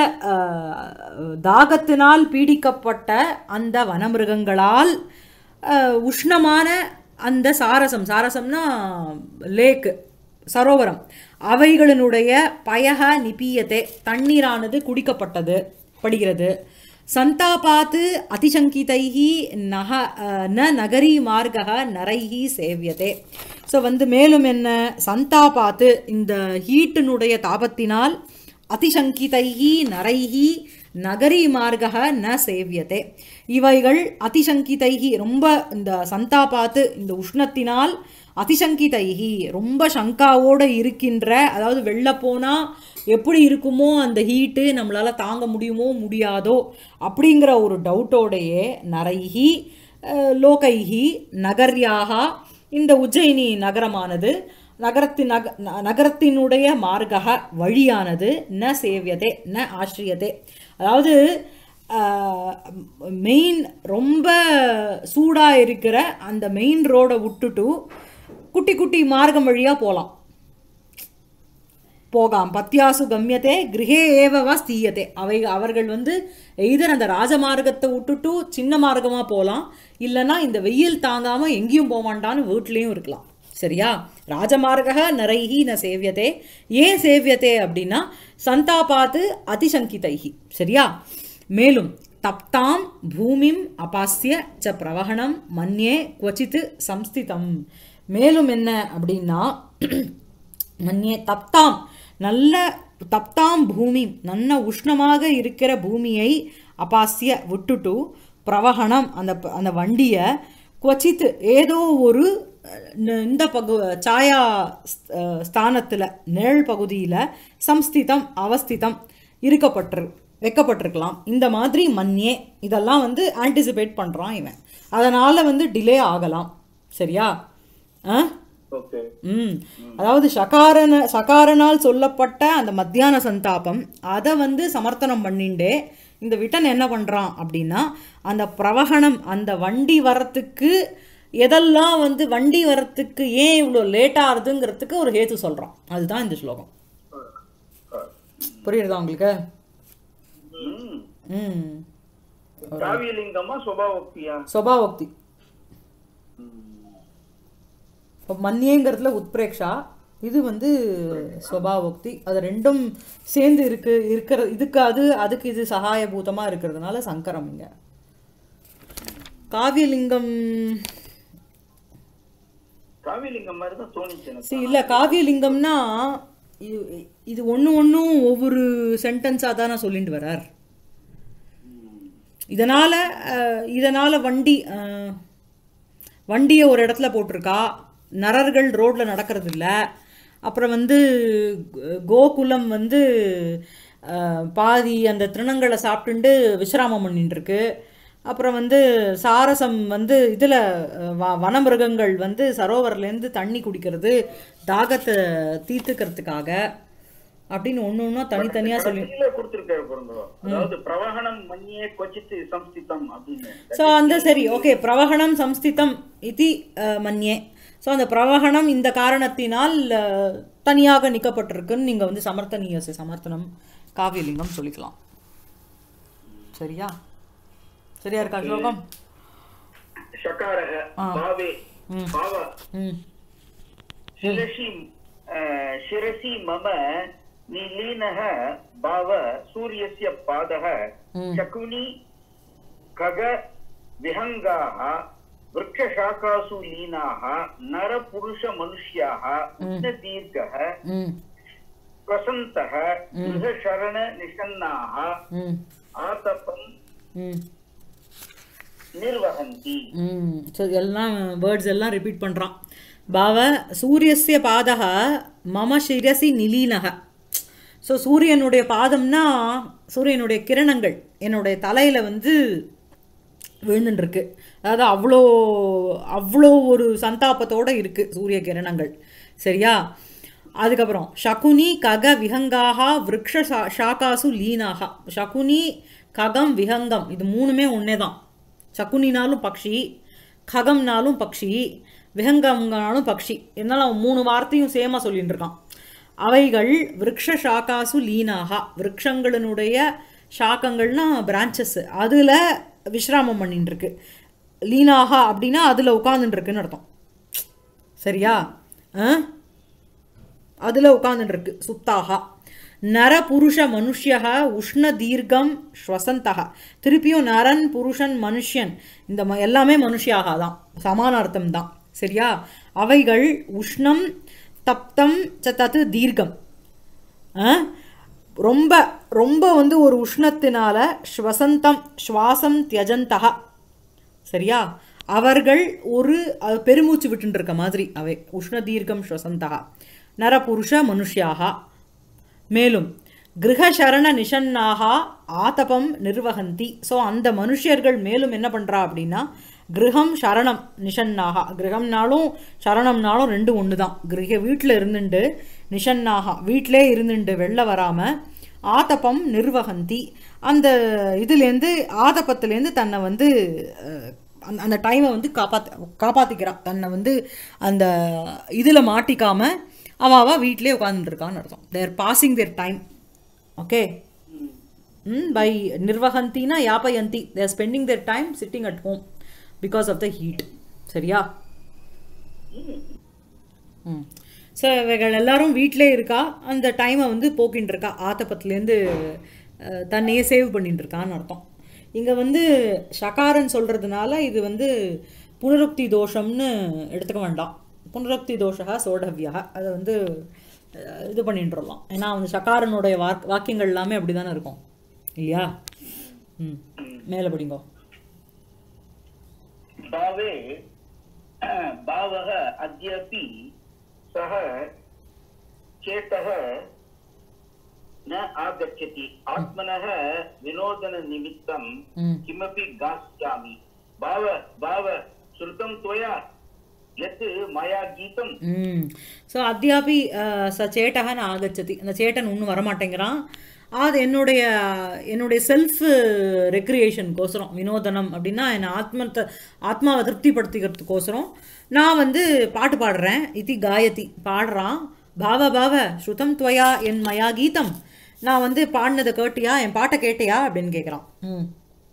ஆஹ் தாகத்தினால் பீடிக்கப்பட்ட அந்த வனமிருகங்களால் ஆஹ் உஷ்ணமான அந்த சாரசம் சாரசம்னா லேக்கு சரோவரம் அவைகளினுடைய பயக நிபீயத்தே தண்ணீரானது குடிக்கப்பட்டது படுகிறது சந்தாபாத்து அதிசங்கிதைஹி நக அஹ், ந நகரி மார்கக நரைஹி சேவியதே ஸோ வந்து மேலும் என்ன சந்தாபாத்து இந்த ஹீட்டினுடைய தாபத்தினால் அதிசங்கிதைஹி நரைஹி நகரி மார்கக ந சேவியதே இவைகள் அதிசங்கிதைஹி ரொம்ப இந்த சந்தாபாத்து இந்த உஷ்ணத்தினால் அதிசங்கிதைஹி ரொம்ப சங்காவோட இருக்கின்ற அதாவது வெளில போனா எப்படி இருக்குமோ அந்த ஹீட்டு நம்மளால தாங்க முடியுமோ முடியாதோ அப்படிங்கிற ஒரு டவுட்டோடையே நரைஹி அஹ், லோகைஹி நகர்யாக இந்த உஜ்ஜயினி நகரமானது நகரத்தின் நக ந- நகரத்தினுடைய மார்கக வழியானது ந சேவியதே ந ஆசிரியதே அதாவது மெயின் ரொம்ப சூடாக இருக்கிற அந்த மெயின் ரோடை விட்டுட்டு குட்டி குட்டி மார்க்கம் வழியாக போகலாம் போகாம் பத்தியாசு கம்யத்தே கிரகே ஏவவா ஸ்தீயத்தே அவை அவர்கள் வந்து எய்தர் அந்த ராஜமார்க்கத்தை விட்டுட்டு சின்ன மார்க்கமாக போகலாம் இல்லைன்னா இந்த வெயில் தாங்காமல் எங்கேயும் போக மாட்டான்னு வீட்லேயும் இருக்கலாம் சரியா ராஜமார்க நரைஹி ந சேவியதே ஏன் சேவியதே அப்படின்னா சந்தாபாத்து அதிசங்கிதைஹி சரியா மேலும் தப்தாம் பூமிம் அபாஸ்ய ச பிரவகணம் மன்யே குவச்சித்து சம்ஸ்திதம் மேலும் என்ன அப்படின்னா மன்யே தப்தாம் நல்ல தப்தாம் பூமி நல்ல உஷ்ணமாக இருக்கிற பூமியை அபாசிய விட்டுட்டு பிரவகணம் அந்த ப- அந்த வண்டியை குவச்சித்து ஏதோ ஒரு அஹ், ந- இந்த பகு சாயா ஸ்தானத்தில் நிழல் பகுதியில் சம்ஸ்திதம் அவஸ்திதம் இருக்கப்பட்டிரு வைக்கப்பட்டிருக்கலாம் இந்த மாதிரி மன்யே இதெல்லாம் வந்து ஆன்டிசிபேட் பண்ணுறான் இவன் அதனால் வந்து டிலே ஆகலாம் சரியா ஆ ஓகே ம் அதாவது சகாரன சகாரனால் சொல்லப்பட்ட அந்த மத்தியான சந்தாபம் அதை வந்து சமர்த்தனம் பண்ணிண்டே இந்த விட்டன் என்ன பண்ணுறான் அப்படின்னா அந்த பிரவகணம் அந்த வண்டி வரத்துக்கு எதெல்லாம் வந்து வண்டி வரத்துக்கு ஏன் இவ்வளோ லேட் ஆகுதுங்கிறதுக்கு ஒரு ஹேத்து சொல்கிறான் அதுதான் இந்த ஸ்லோகம் புரியுறதா உங்களுக்கு ம் ம் காவியலிங்கமா சுபாவோக்தியா ஸ்வபாவோக்தி இப்போ மன்னியங்கிறதுல உத்பிரேக்ஷா இது வந்து ஸ்வபாவோக்தி அது ரெண்டும் சேர்ந்து இருக்கு இருக்கிற இதுக்கு அது அதுக்கு இது சகாயபூதமாக இருக்கிறதுனால சங்கரம் இங்க காவியலிங்கம் காவிலிங்கம் மாதிரி தான் தோணுச்சு எனக்கு சரி இல்லை காவியலிங்கம்னா இது இது ஒன்று ஒன்றும் ஒவ்வொரு சென்டென்ஸாக தானே சொல்லிட்டு வரார் இதனால் இதனால் வண்டி அஹ், வண்டியை ஒரு இடத்துல போட்டிருக்கா நரர்கள் ரோட்டில் நடக்கிறது இல்ல அப்புறம் வந்து கோ- கோகுலம் வந்து அஹ், பாதி அந்த திருணங்களை சாப்பிட்டுண்டு விசிராமம் பண்ணிட்டு இருக்கு அப்புறம் வந்து சாரசம் வந்து இதில் வனமிருகங்கள் வந்து சரோவர்லேருந்து தண்ணி குடிக்கிறது தாகத்தை தீர்த்துக்கிறதுக்காக அப்படின்னு ஒன்று ஒன்றா தனித்தனியாக சொல்லி கடைசியில கொடுத்திருக்காரு பாருங்க அதாவது பிரவகணம் மண்ணியே கொச்சித்து சம்ஸ்திதம் அப்படின்னு ஸோ அந்த சரி ஓகே பிரவகணம் சம்ஸ்திதம் இது மன்யே ஸோ அந்த பிரவகணம் இந்த காரணத்தினால் அஹ், தனியாக நிற்கப்பட்டிருக்குன்னு நீங்கள் வந்து சமர்த்தனீய சமர்த்தனம் காவியலிங்கம் சொல்லிக்கலாம் சரியா சரியா இருக்கா ஸ்லோகம் ஷகாரக பாவே பாவ ம் शिरसि अ, शिरसि मम निलीनः भाव सूर्यस्य पादः शकुनि खग विहङ्गाः वृक्षशाखासु लीनाः नरपुरुषमनुष्याः उष्णदीर्घः ம் प्रसन्तः गृहशरणनिषन्नाः ம் आतपं ம் निर्वहन्ति ம் ஸோ எல்லாம் வேர்ட்ஸ் எல்லாம் ரிப்பீட் பண்ணுறான் பாவ சூரியஸ்ய பாதக மம சிரசி நிலீனக ஸோ சூரியனுடைய பாதம்னா சூரியனுடைய கிரணங்கள் என்னுடைய தலையில் வந்து விழுந்துட்டுருக்கு அதாவது அவ்வளோ அவ்வளோ ஒரு சந்தாபத்தோடு இருக்குது சூரிய கிரணங்கள் சரியா அதுக்கப்புறம் சகுனி கக விஹங்காக விரக்ஷ சா- ஷாக்காசு லீனாக சகுனி ககம் விஹங்கம் இது மூணுமே ஒன்றே தான் சகுனினாலும் பக்ஷி ககம்னாலும் பக்ஷி விஹங்கம்னாலும் பக்ஷி இருந்தாலும் அவன் மூணு வார்த்தையும் சேமாக சொல்லிட்டு இருக்கான் அவைகள் விரக்ஷ ஷாக்காசு லீனாக விரக்ஷங்களினுடைய ஷாக்கங்கள்னா பிரான்ச்சஸ் அதில் விஸ்ராமம் பண்ணிட்டு இருக்கு லீனாகா அப்படின்னா அதில் உட்காந்துட்டு இருக்குன்னு அர்த்தம் சரியா ஆ அதில் உட்காந்துட்டு இருக்கு சுப்தாகா நர புருஷ மனுஷ்யக உஷ்ண தீர்க்கம் ஸ்வசந்தக திருப்பியும் நரன் புருஷன் மனுஷன் இந்த ம- எல்லாமே மனுஷியாக தான் சமானார்த்தம் தான் சரியா அவைகள் உஷ்ணம் தப்தம் ச தத்து தீர்க்கம் ஆ? ரொம்ப ரொம்ப வந்து ஒரு உஷ்ணத்தினால ஸ்வசந்தம் சுவாசம் தியஜந்தகா சரியா அவர்கள் ஒரு அஹ், பெருமூச்சு விட்டுட்டு இருக்க மாதிரி அவை உஷ்ண தீர்க்கம் ஸ்வசந்தகா நரபுருஷ மனுஷ்யாக மேலும் கிரகசரண நிஷன்னாக ஆதபம் நிர்வகந்தி ஸோ அந்த மனுஷர்கள் மேலும் என்ன பண்ணுறா அப்படின்னா கிரகம் சரணம் நிஷன்னாக கிரகம்னாலும் சரணம்னாலும் ரெண்டு ஒன்று தான் கிரக வீட்டில் இருந்துட்டு நிஷன்னாக வீட்டிலே இருந்துட்டு வெளில வராமல் ஆதபம் நிர்வகந்தி அந்த இதுலேருந்து ஆதபத்துலேருந்து தன்னை வந்து அஹ், அந்த அந்த டைமை வந்து காப்பாற்ற காப்பாற்றிக்கிறான் தன்னை வந்து அந்த இதில் மாட்டிக்காம அவ அவ வீட்டிலே உட்காந்துட்டு இருக்கான்னு அர்த்தம் they're passing their time okay பை நிர்வகந்தினா யாபயந்தி they're spending their time sitting at home because of the heat சரியா ம் ஸோ இவைகள் எல்லாரும் வீட்டிலே இருக்கா அந்த டைமை வந்து போக்கின்னு இருக்கா ஆத்தப்பத்துலேருந்து அஹ், தன்னையே சேவ் பண்ணிட்டு இருக்கான்னு அர்த்தம் இங்கே வந்து ஷகாரன் சொல்கிறதுனால இது வந்து புனருக்தி தோஷம்னு எடுத்துக்க வேண்டாம் புனருக்தி தோஷா சோடவியா அதை வந்து அஹ், இது பண்ணிட்டுருலாம் ஏன்னா வந்து ஷகாரனுடைய வாக் வாக்கியங்கள் எல்லாமே அப்படி தானே இருக்கும் இல்லையா ம் மேலே படிங்கோ भावे भावः अद्यापि सः चेतः न आगच्छति आत्मनः विनोदननिमित्तं ம் किमपि गास्यामि भाव भाव श्रुतं त्वया यत् मया गीतं ம் ஸோ அத்தியாபி அஹ், ச சேட்டகன் ஆகச்சதி அந்த சேட்டன் ஒன்றும் வரமாட்டேங்கிறான் அது என்னுடைய என்னுடைய செல்ஃப் ரெக்ரியேஷனுக்கோசரம் வினோதனம் அப்படின்னா என்னை ஆத்மத்தை ஆத்மாவை திருப்திப்படுத்திக்கிறதுக்கோசரம் நான் வந்து பாட்டு பாடுறேன் இதி காயதி பாடுறான் பாவ பாவ ஸ்ருதம் துவயா என் மயா கீதம் நான் வந்து பாடினதை கேட்டியா என் பாட்டை கேட்டியா அப்படின்னு கேட்குறான் ம்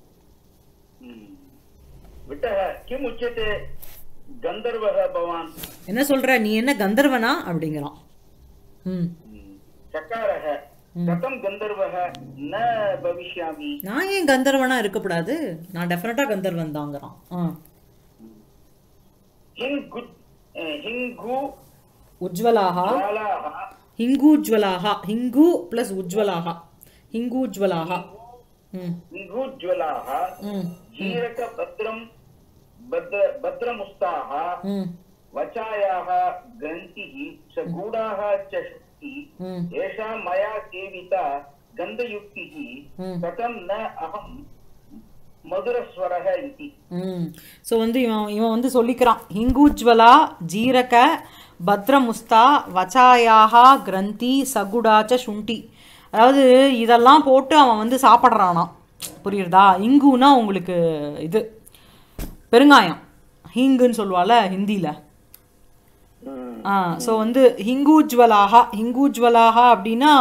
विटः किम् उच्यते गन्धर्वः भवान् என்ன சொல்கிற நீ என்ன கந்தர்வனா அப்படிங்கிறான் ம் चकारः कथं गन्धर्वः न भविष्यामि நான் ஏன் கந்தர்வனா இருக்கக்கூடாது நான் டெஃபினட்டாக கந்தர்வன் தாங்கிறான் ஆ किं गुद् हिङ्गु உஜ்வலாக ज्वालाः हिङ्गूज्वलाः हिङ्गू प्लस् उज्ज्वलाः हिङ्गूज्वलाः ம் हिङ्गुज्वलाः ம் जीरकभद्रं भद्र भद्रमुस्ताः ம் वचायाः ग्रन्थिः च गूढाः च शुक्ति ம் एषा मया सेविता गन्धयुक्तिः ம். कथं न अहं मधुरस्वरः इति ம் ஸோ வந்து இவன் இவன் வந்து சொல்லிக்கிறான் ஹிங்குஜ்வலா ஜீரக பத்ரமுஸ்தா வச்சாயாக கிரந்தி சகுடாச்ச சுண்டி அதாவது இதெல்லாம் போட்டு அவன் வந்து சாப்பிட்றானாம் புரியுறதா இங்குனா உங்களுக்கு இது பெருங்காயம் ஹிங்குன்னு சொல்லுவாள் ஹிந்தியில் ஆ ஸோ வந்து ஹிங்கூஜ்வலாக ஹிங்கூஜ்வலாக அப்படின்னா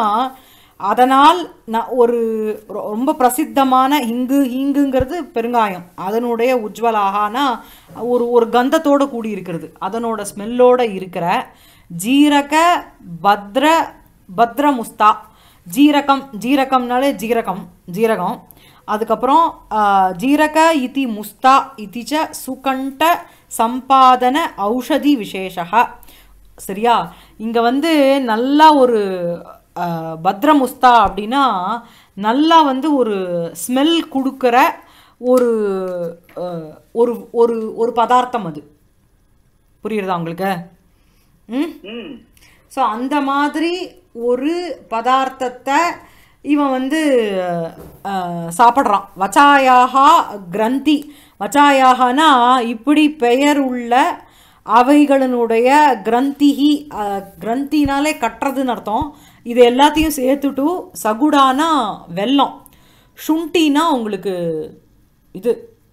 அதனால் நான் ஒரு ரொ- ரொம்ப பிரசித்தமான ஹிங்கு ஹிங்குங்கிறது பெருங்காயம் அதனுடைய உஜ்வலாகனா ஒரு ஒரு கந்தத்தோட கூடி இருக்கிறது அதனோட ஸ்மெல்லோட இருக்கிற ஜீரக பத்ர பத்ரமுஸ்தா ஜீரகம் ஜீரகம்னாலே ஜீரகம் ஜீரகம் அதுக்கப்புறம் ஆ, ஜீரக இதி முஸ்தா இதி ச சுகண்ட சம்பாதன ஔஷதி விசேஷக சரியா இங்கே வந்து நல்லா ஒரு ஆ, பத்ரமுஸ்தா அப்படின்னா நல்லா வந்து ஒரு ஸ்மெல் கொடுக்குற ஒரு ஆ, ஒரு ஒரு ஒரு பதார்த்தம் அது புரியுறதா உங்களுக்கு ம் ம் ஸோ அந்த மாதிரி ஒரு பதார்த்தத்தை இவன் வந்து அஹ், சாப்பிட்றான் வச்சாயாகா கிரந்தி வச்சாயாகனா இப்படி பெயர் உள்ள அவைகளினுடைய கிரந்திஹி அஹ், கிரந்தினாலே கட்டுறதுன்னு அர்த்தம் இது எல்லாத்தையும் சேர்த்துட்டு சகுடானா வெல்லம் சுண்டினா உங்களுக்கு இது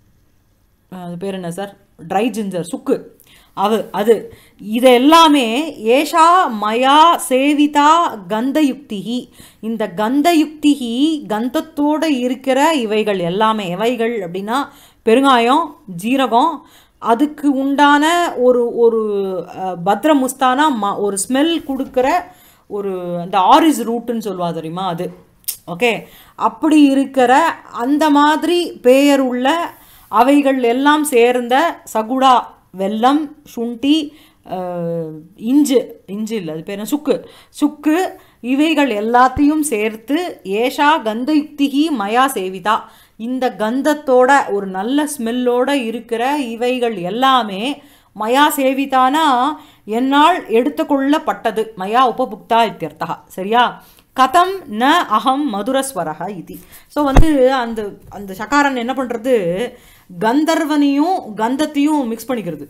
அஹ் அது பேர் என்ன சார் ட்ரை ஜிஞ்சர் சுக்கு அது அது இது எல்லாமே ஏஷா மயா சேவிதா கந்தயுக்திகி இந்த கந்தயுக்திகி கந்தத்தோட இருக்கிற இவைகள் எல்லாமே எவைகள் அப்படின்னா பெருங்காயம் ஜீரகம் அதுக்கு உண்டான ஒரு ஒரு அஹ், பத்ர முஸ்தானா ம ஒரு ஸ்மெல் கொடுக்குற ஒரு அந்த ஆரிஸ் ரூட்டுன்னு சொல்லுவா தெரியுமா அது ஓகே அப்படி இருக்கிற அந்த மாதிரி பெயர் உள்ள அவைகள் எல்லாம் சேர்ந்த சகுடா வெல்லம் சுண்டி அஹ், இஞ்சு இஞ்சு இல்லை அது பேர் என்ன? சுக்கு சுக்கு இவைகள் எல்லாத்தையும் சேர்த்து ஏஷா கந்தயுக்திகி மயா சேவிதா இந்த கந்தத்தோட ஒரு நல்ல ஸ்மெல்லோட இருக்கிற இவைகள் எல்லாமே மயா சேவிதானா என்னால் எடுத்துக்கொள்ளப்பட்டது மயா உபபுக்தா இத்தியர்த்தா சரியா கதம் ந அகம் மதுரஸ்வரக இது ஸோ வந்து அந்த அந்த சகாரன் என்ன பண்ணுறது கந்தர்வனையும் கந்தத்தையும் மிக்ஸ் பண்ணிக்கிறது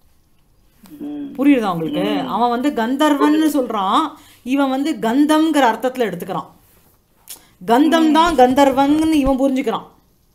புரியுதா உங்களுக்கு அவன் வந்து கந்தர்வன்னு சொல்றான் இவன் வந்து கந்தம்ங்கிற அர்த்தத்துல எடுத்துக்கிறான் கந்தம் தான் கந்தர்வன்னு இவன் புரிஞ்சுக்கிறான்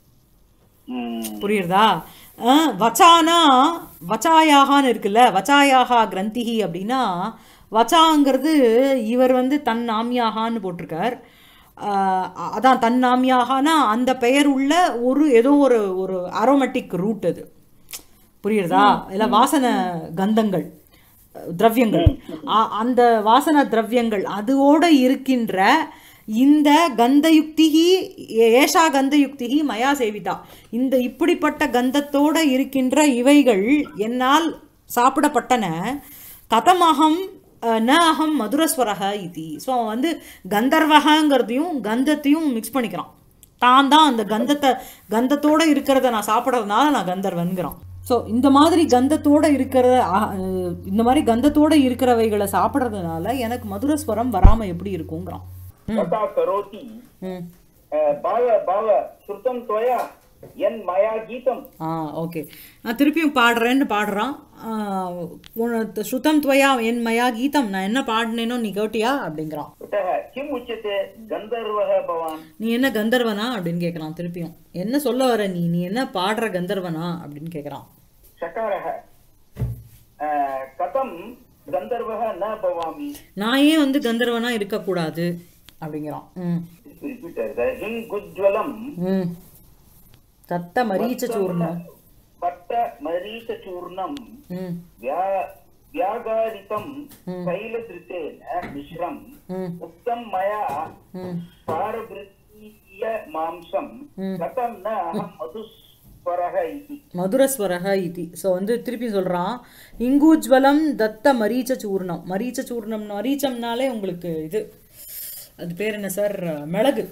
ம் புரியுறதா அஹ், வச்சானா வச்சாயாகான்னு இருக்குல்ல வச்சாயாகா கிரந்திகி அப்படின்னா வச்சாங்கிறது இவர் வந்து தன் நாமியாகான்னு போட்டிருக்கார் அஹ், அதான் தன் நாமியாகானா அந்த பெயர் உள்ள ஒரு ஏதோ ஒரு ஒரு அரோமேட்டிக் ரூட் அது புரியுறதா இல்லை வாசன கந்தங்கள் அஹ், திரவியங்கள் அ- அந்த வாசன திரவியங்கள் அதோட இருக்கின்ற இந்த கந்தயுக்திகி ஏஷா கந்தயுக்திகி மயா சேவிதா இந்த இப்படிப்பட்ட கந்தத்தோட இருக்கின்ற இவைகள் என்னால் சாப்பிடப்பட்டன கதமகம் அஹ், ந அகம் மதுரஸ்வரக இதி ஸோ அவன் வந்து கந்தர்வகங்கிறதையும் கந்தத்தையும் மிக்ஸ் பண்ணிக்கிறான் தான் தான் அந்த கந்தத்தை கந்தத்தோட இருக்கிறத நான் சாப்பிட்றதுனால நான் கந்தர்வன்கிறான் ஸோ இந்த மாதிரி கந்தத்தோட இருக்கிற அஹ், அஹ், இந்த மாதிரி கந்தத்தோட இருக்கிறவைகளை சாப்பிட்றதுனால எனக்கு மதுரஸ்வரம் வராம எப்படி இருக்குங்கிறான் तथा करोति ம் अ, भाव भाव श्रुतं त्वया यन् मया गीतं ஆ ஓகே நான் திருப்பியும் பாடுறேன்னு பாடுறான் ஆ, உன- ஸ்ருதம் துவயா என் மயா கீதம் நான் என்ன பாடினேனோ நீ கேட்டியா அப்படிங்கிறான் अतः किम् उच्यते गन्धर्वः भवान् நீ என்ன கந்தர்வனா அப்படின்னு கேட்குறான் திருப்பியும் என்ன சொல்ல வர நீ நீ என்ன பாடுற கந்தர்வனா அப்படின்னு கேட்குறான் चकारः अ, कथं गन्धर्वः न भवामि நான் ஏன் வந்து கந்தர்வனா இருக்கக்கூடாது அப்படிங்கிறான் ம் हिङ्गुज्ज्वलं ம் தத்த மரீச்ச சூர்ணம் पट्टमरीचचूर्णं ம் व्या व्यागारितं तैलधृतेन मिश्रम् ம் उक्तं मया ம் पारभृतीय मांसं कथं न अहं मधुस् स्वरः इति மதுரஸ்வரக இதி ஸோ வந்து திருப்பி சொல்கிறான் இங்கூஜ்வலம் தத்த மரீச்ச சூர்ணம் மரீச்ச சூர்ணம் மரீச்சம்னாலே உங்களுக்கு இது அது பேர் என்ன சார் மிளகு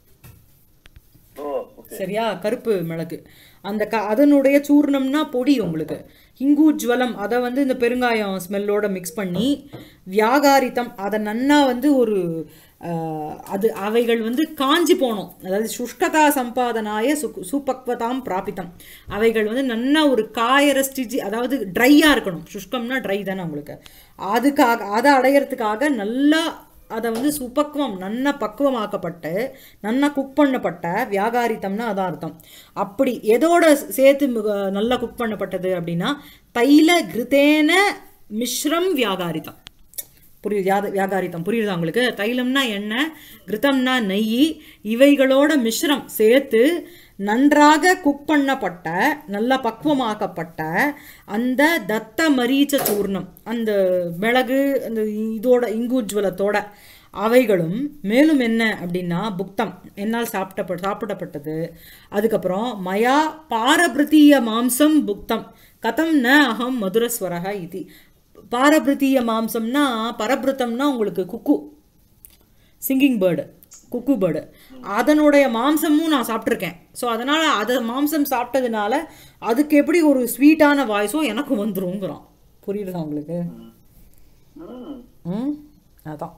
ओ ओके சரியா கருப்பு மிளகு அந்த க அதனுடைய சூர்ணம்னா பொடி உங்களுக்கு இங்கூஜ்வலம் அதை வந்து இந்த பெருங்காயம் ஸ்மெல்லோட மிக்ஸ் பண்ணி வியாகாரித்தம் அதை நன்னா வந்து ஒரு ஆஹ், அது அவைகள் வந்து காஞ்சி போனோம் அதாவது சுஷ்கதா சம்பாதனாய சு சுபக்வதாம் பிராபித்தம் அவைகள் வந்து நன்னா ஒரு காயற ஸ்டிஜி அதாவது ட்ரையாக இருக்கணும் சுஷ்கம்னா ட்ரை தானே உங்களுக்கு அதுக்காக அதை அடையிறதுக்காக நல்லா அதை வந்து சுபக்குவம் நன்னா பக்குவமாக்கப்பட்டு நன்னா குக் பண்ணப்பட்ட வியாகாரித்தம்னா அதான் அர்த்தம் அப்படி எதோட சேர்த்து மிக- நல்லா குக் பண்ணப்பட்டது அப்படின்னா தைல கிருதேன மிஸ்ரம் வியாகாரித்தம் புரியுது யா வியாகாரித்தம் புரியுதா உங்களுக்கு தைலம்னா எண்ணெய் கிருத்தம்னா நெய் இவைகளோட மிஸ்ரம் சேர்த்து நன்றாக குக் பண்ணப்பட்ட நல்லா பக்குவமாக்கப்பட்ட அந்த தத்த மரீச்ச சூர்ணம் அந்த மிளகு அந்த இதோட இங்கூஜ்வலத்தோட அவைகளும் மேலும் என்ன அப்படின்னா புக்தம் என்னால் சாப்பிட்டப்ப சாப்பிடப்பட்டது அதுக்கப்புறம் மயா பாரபிருத்திய மாம்சம் புக்தம் கதம் ந அகம் மதுரஸ்வரக இது பாரபிருத்திய மாம்சம்னா பரபிருத்தம்னா உங்களுக்கு cuckoo singing bird cuckoo bird அதனுடைய மாம்சமும் நான் சாப்பிட்ருக்கேன் ஸோ அதனால் அதை மாம்சம் சாப்பிட்டதுனால அதுக்கு எப்படி ஒரு ஸ்வீட்டான வாய்ஸும் எனக்கும் வந்துருங்கிறான் புரியுதா உங்களுக்கு ம் ம் அதான்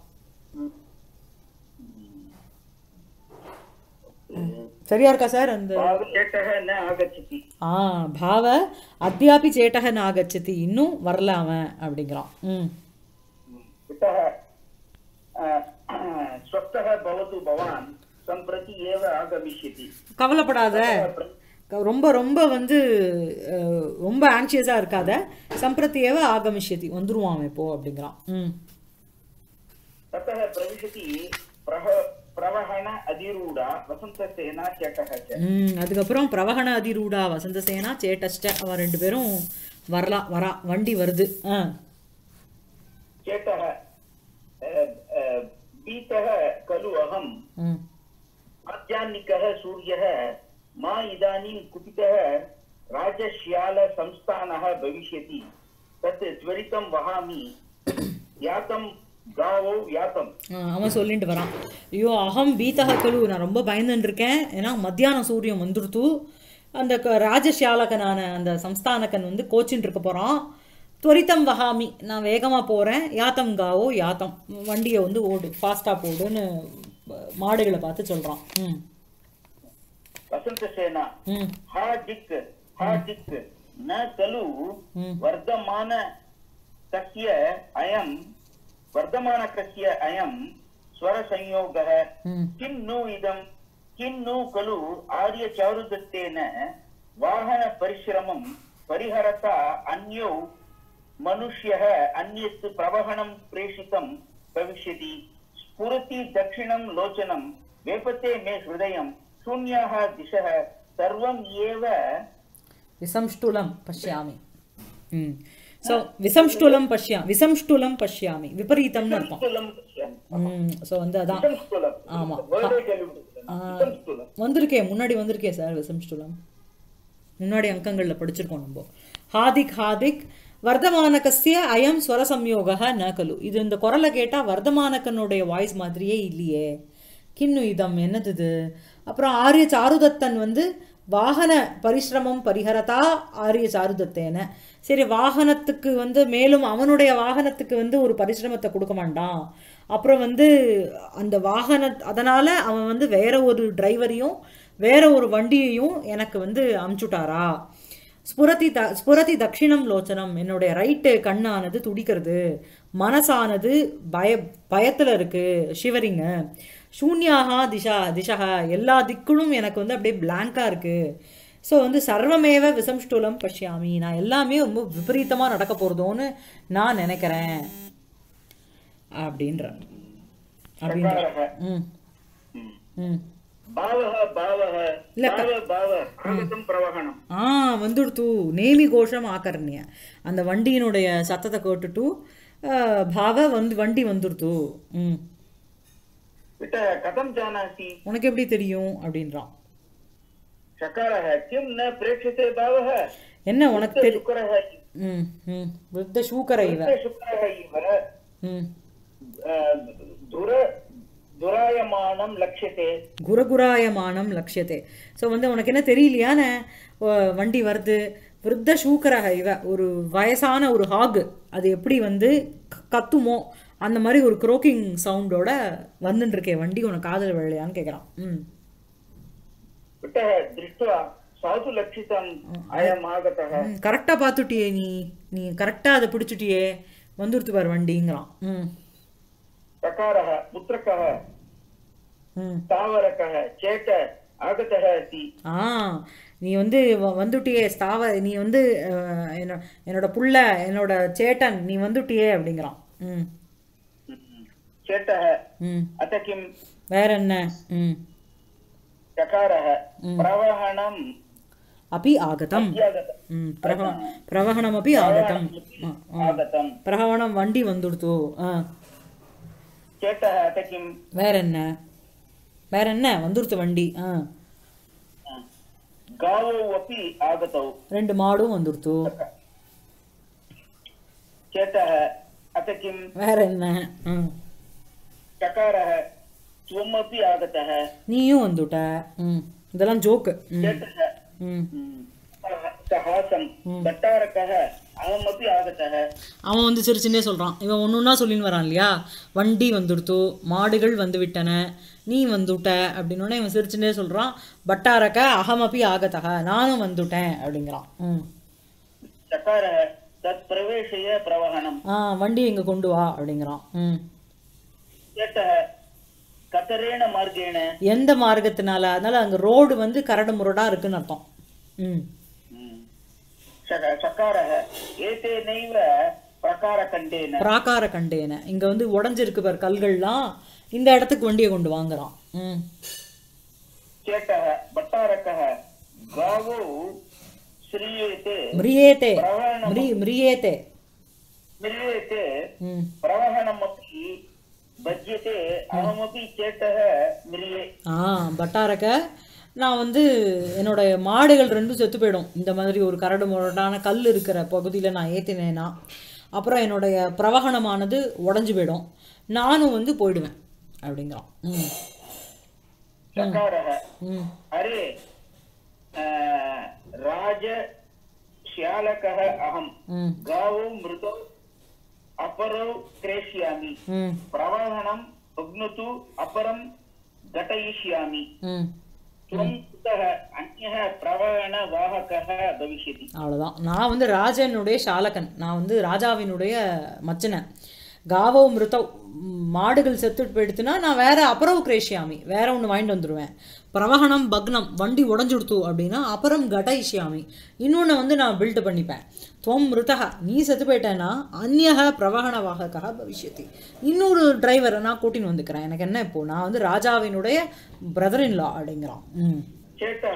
சரியா இருக்கா சார் அந்த भावचेतः न आगच्छति ஆ பாவ அத்தியாபி சேட்டக நாகச்சதி இன்னும் வரல அவன் அப்படிங்கிறான் ம் इतः अ, स्वस्थः भवतु भवान् सम्प्रति एव आगमिष्यति கவலைப்படாத க- ரொம்ப ரொம்ப வந்து அஹ், ரொம்ப ஆங்ஷியஸாக இருக்காத சம்பிரத்தியவ ஆகமிஷ்யதி வந்துருவான் அவன் இப்போ அப்படிங்கிறான் ம் ततः प्रविशति प्रह प्रवहण अधिरूढा वसन्तसेना चटः च ம் அதுக்கப்புறம் பிரவகண அதிரூடா வசந்தசேனா சேட்டஸ்ட அவன் ரெண்டு பேரும் வரலாம் வரா வண்டி வருது ஆ चेटः अ, अ, भीतः खलु अहम् ம் आध्यात्मिकः सूर्यः मा इदानीं कुपितः राजश्यालसंस्थानः भविष्यति तत् त्वरितं वहामि यातं गावो यातम् ஆ, அவன் சொல்லிட்டு வரான் ஐயோ அகம் பீத்தக கலு நான் ரொம்ப பயந்துட்டு இருக்கேன் ஏன்னா மத்தியானம் சூரியன் வந்துடுத்து அந்த க- ராஜசியாலகனான அந்த சம்ஸ்தானக்கன் வந்து கோச்சின்னு இருக்க போகிறான் துவரித்தம் வகாமி நான் வேகமாக போகிறேன் யாத்தம் காவோ யாத்தம் வண்டியை வந்து ஓடு ஃபாஸ்ட்டாக போடுன்னு மாடுகளை பார்த்து சொல்கிறான் ம் वसन्तसेना ம் हा दिक् हा दिक् न खलु हम्म। वर्धमान कस्य अयं वर्धमानकस्य अयं स्वरसंयोगः ம் किं नु इदं किं नु खलु आर्यचारुदत्तेन वाहनपरिश्रमं परिहरता अन्यौ मनुष्यः अन्यत् प्रवहणं प्रेषितं भविष्यति स्फुरति दक्षिणं लोचनं वेपते मे हृदयं शून्याः दिशः सर्वम् एव விசம்ஷ்டுலம் பஷ்யாமி ம் ஸோ விசம்ஷ்டுலம் பஷ்யா விசம்ஷ்டுலம் பஷ்யாமி விபரீதம்னு அர்த்தம் स्थूलं पश्यामि ம் ஸோ வந்து அதான் विषं स्थूलं ஆமா. वर्डे केलिविडुक्तम् विषं स्थूलं வந்திருக்கே முன்னாடி வந்திருக்கே சார் விசம்ஷ்டுலம் முன்னாடி அங்கங்களில் படிச்சிருக்கோம் நம்ம ஹாதிக் ஹாதிக் வர்தமானகஸ்ய அயம் ஸ்வர சம்யோக ந கலு இது இந்த குரலை கேட்டால் வர்தமானக்கனுடைய வாய்ஸ் மாதிரியே இல்லையே கிண்ணு இதம் என்னது இது அப்புறம் ஆரிய சாருதத்தன் வந்து வாகன பரிசிரமம் பரிஹரதா ஆரிய சாருதத்தேன சரி வாகனத்துக்கு வந்து மேலும் அவனுடைய வாகனத்துக்கு வந்து ஒரு பரிசிரமத்தை கொடுக்க மாட்டான் அப்புறம் வந்து அந்த வாகன அதனால அவன் வந்து வேற ஒரு டிரைவரையும் வேற ஒரு வண்டியையும் எனக்கு வந்து அமுச்சுட்டாரா ஸ்புரதி த ஸ்புரதி தக்ஷிணம் லோச்சனம் என்னுடைய ரைட்டு கண்ணானது துடிக்கிறது மனசானது பய பயத்தில் இருக்கு ஷிவரிங்க சூன்யாகா திஷா திஷா எல்லா திக்குளும் எனக்கு வந்து அப்படியே பிளாங்காக இருக்கு ஸோ வந்து சர்வமேவ விசம்ஷ்டுலம் பஷ்யாமி நான் எல்லாமே ரொம்ப விபரீதமாக நடக்க போகிறதோன்னு நான் நினைக்கிறேன் அப்படின்ற அப்படின்ற चकारः ம் हम्म। ம் भावः भावः இல்ல, க- भाव भाव आगतं प्रवहणम् ஆ வந்துடுத்து நேமி கோஷம் ஆக்கர்ணிய அந்த வண்டியினுடைய சத்தத்தை கேட்டுட்டு ஆ, பாவ வந்து வண்டி வந்துடுத்து ம் विट कथं जानासि உனக்கு எப்படி தெரியும் அப்படின்றான் चकारः किं न प्रेक्षते भावः என்ன உனக்கு தெரி शुक्रः ம் ம் விருத்த சூக்கர இவ शुक्रः इव ம் अ, दुर दुरायमानं लक्ष्यते குரகுராயமானம் லட்சியத்தை ஸோ வந்து உனக்கு என்ன தெரியலையானே வண்டி வருது விருத்த சூக்கரக இவ ஒரு வயசான ஒரு ஹாகு அது எப்படி வந்து க- கத்துமோ அந்த மாதிரி ஒரு குரோக்கிங் சவுண்டோட வந்துட்டு இருக்கே வண்டி உனக்கு காதல் விழையான்னு கேட்குறான் ம் विटः दृष्ट्वा साधु लक्षितम् अयम् आगतः கரெக்டாக பார்த்துட்டியே நீ நீ கரெக்டாக அதை பிடிச்சிட்டியே வந்துடுத்து பாரு வண்டிங்கிறான் ம் चकारः पुत्रकः ம் स्थावरकः चेट आगतः अस्ति ஆ நீ வந்து வ- வந்துட்டியே ஸ்தாவ நீ வந்து அஹ், என்னோ என்னோட புள்ள என்னோட சேட்டன் நீ வந்துட்டியே அப்படிங்கிறான் ம் चेटः ம் अथ किं வேற என்ன ம் चकारः प्रवहणम् अपि आगतम् अभ्यागतम् ம் பிரவ பிரவகணமपि ஆகதம் ஆ, ஆ. आगतम् பிரவகணம் வண்டி வந்துடுத்து ஆ चेटः अथ किं வேற என்ன வேற என்ன வந்துடுத்து வண்டி ஆ गावौ अपि आगतौ ரெண்டு மாடும் வந்துடுத்து चेटः अथ किं வேற என்ன ம் चकारः त्वमपि आगतः நீயும் வந்துட்ட ம் இதெல்லாம் ஜோக்கு ம் चेटः ம் सहासं भट्टारकः अहमपि आगतः அவன் வந்து சிரிச்சுன்னே சொல்கிறான் இவன் ஒன்று ஒன்றா சொல்லின்னு வரான் இல்லையா வண்டி வந்துடுத்து மாடுகள் வந்து விட்டன நீ வந்துட்ட அப்படின்னோடனே இவன் சிரிச்சுன்னே சொல்கிறான் பட்டாரக்க அகமப்பி ஆகத்தக நானும் வந்துட்டேன் அப்படிங்கிறான் ம் चकारः तत् प्रवेशय प्रवहणम् ஆ வண்டி இங்கே கொண்டு வா அப்படிங்கிறான் ம் चेटः कतरेण मार्गेण எந்த மார்க்கத்தினால அதனால அங்கே ரோடு வந்து கரடு முரடாக இருக்குன்னு அர்த்தம் ம் चक- चकारः एतेनैव प्रकारखण्डेन பிராகார கண்டேன இங்கே வந்து உடஞ்சிருக்கு பார் கல்கள்லாம் இந்த இடத்துக்கு வண்டியை கொண்டு வாங்குறான் ம் चेटः भट्टारकः गावौ श्रीयेते மிரியேத்தே प्रवहणं மிரி மிரியேத்தே म्रियेते ம் प्रवहणमपि भज्यते अहमपि चेटः म्रिये ஆ பட்டாரக்க நான் வந்து என்னோட மாடுகள் ரெண்டும் செத்து போயிடும் இந்த மாதிரி ஒரு கரடு முரடான கல் இருக்கிற பகுதியில் நான் ஏற்றினேன்னா அப்புறம் என்னுடைய பிரவகணமானது உடஞ்சி போயிடும் நானும் வந்து போயிடுவேன் அப்படிங்கிறான் ம் चकारः ம் अरे अ, राज श्यालकः अहम् ம் गावौ मृतौ अपरौ क्रेष्यामि ம் प्रवहणं भग्नतु अपरं घटयिष्यामि ம் त्वं कुतः अन्यः प्रवहणवाहकः भविष्यति அவ்வளோதான் நான் வந்து ராஜனுடைய சாலகன் நான் வந்து ராஜாவினுடைய மச்சனன் காவோ மிருத்தவ் ம், மாடுகள் செத்துட்டு போயிடுத்துன்னா நான் வேற அப்புறம் கிரேஷியாமி வேற ஒன்று வாங்கிட்டு வந்துடுவேன் பிரவகணம் பக்னம் வண்டி உடஞ்சுடுத்து அப்படின்னா அப்புறம் கடயிஷ்யாமி இன்னொன்று வந்து நான் பில்ட் பண்ணிப்பேன் துவம் மிருதக நீ செத்து போயிட்டேன்னா அந்நியக பிரவகண வாகக்காக பவிஷ்யத்தி இன்னொரு டிரைவரை நான் கூட்டின்னு வந்துக்கிறேன் எனக்கு என்ன இப்போ நான் வந்து ராஜாவினுடைய பிரதர் இன் லா அப்படிங்கிறான் ம் चेतः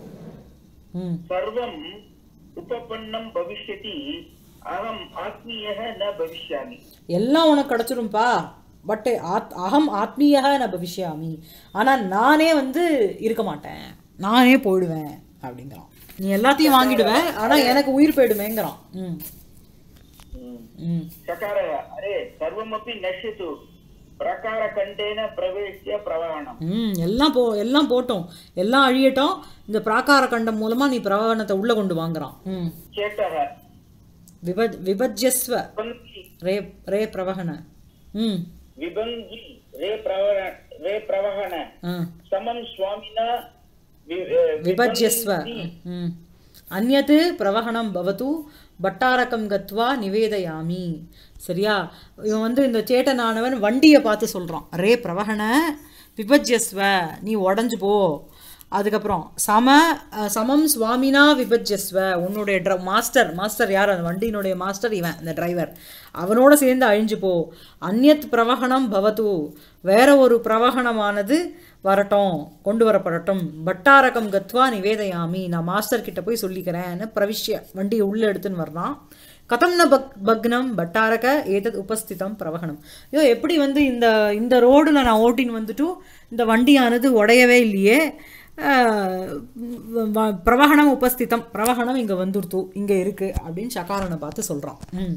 ம் सर्वम् उपपन्नं भविष्यति अहम् आत्मीयः न भविष्यामि எல்லாம் உனக்கு கிடச்சிரும்பா பட் ஆத் அகம் ஆத்மீயாக நான் பவிஷ்யாமி ஆனால் நானே வந்து இருக்க மாட்டேன் நானே போயிடுவேன் அப்படிங்கிறான் நீ எல்லாத்தையும் வாங்கிடுவேன் ஆனால் எனக்கு உயிர் போயிடுமேங்கிறான் ம் ம் चकारः अरे सर्वमपि नश्यतु प्रकारखण्डेन प्रवेश्य प्रवहणम् ம் எல்லாம் போ எல்லாம் போட்டோம் எல்லாம் அழியட்டும் இந்த பிராகார கண்டம் மூலமாக நீ பிரவாகணத்தை உள்ளே கொண்டு வாங்குறான் ம் चेतः விபஜ் விபஜ்யஸ்வ विभङ्गि ரே ரே பிரவகண ம் विभङ्गि रे प्रवहण रे प्रवहण ஆ समं स्वामिना वि- विभज्यस्व ம். अन्यत् பிரவகணம் பவத்து பட்டாரகம் கத்வா நிவேதயாமி சரியா இவன் வந்து இந்த சேட்டனானவன் வண்டியை பார்த்து சொல்கிறான் ரே பிரவகண விபஜ்யஸ்வ நீ உடஞ்சு போ அதுக்கப்புறம் சம அஹ், சமம் சுவாமினா விபஜ்யஸ்வ உன்னுடைய ட்ர மாஸ்டர் மாஸ்டர் யார் அந்த வண்டியினுடைய மாஸ்டர் இவன் இந்த டிரைவர் அவனோட சேர்ந்து அழிஞ்சு போ அந்நியத் பிரவகணம் பவத்து வேற ஒரு பிரவகணமானது வரட்டும் கொண்டு வரப்படட்டும் பட்டாரகம் கத்வா நிவேதயாமி நான் மாஸ்டர் கிட்ட போய் சொல்லிக்கிறேன்னு பிரவிஷ்ய வண்டியை உள்ளே எடுத்துன்னு வர்றான் கதம் ந பக் பக்னம் பட்டாரக ஏதத் உபஸ்திதம் பிரவகணம் ஐயோ எப்படி வந்து இந்த இந்த ரோடில் நான் ஓட்டின்னு வந்துட்டு இந்த வண்டியானது உடையவே இல்லையே அஹ், வ- பிரவகணம் உபஸ்திதம் பிரவகணம் இங்கே வந்துருத்து இங்கே இருக்கு அப்படின்னு சகாரனை பார்த்து சொல்கிறான் ம்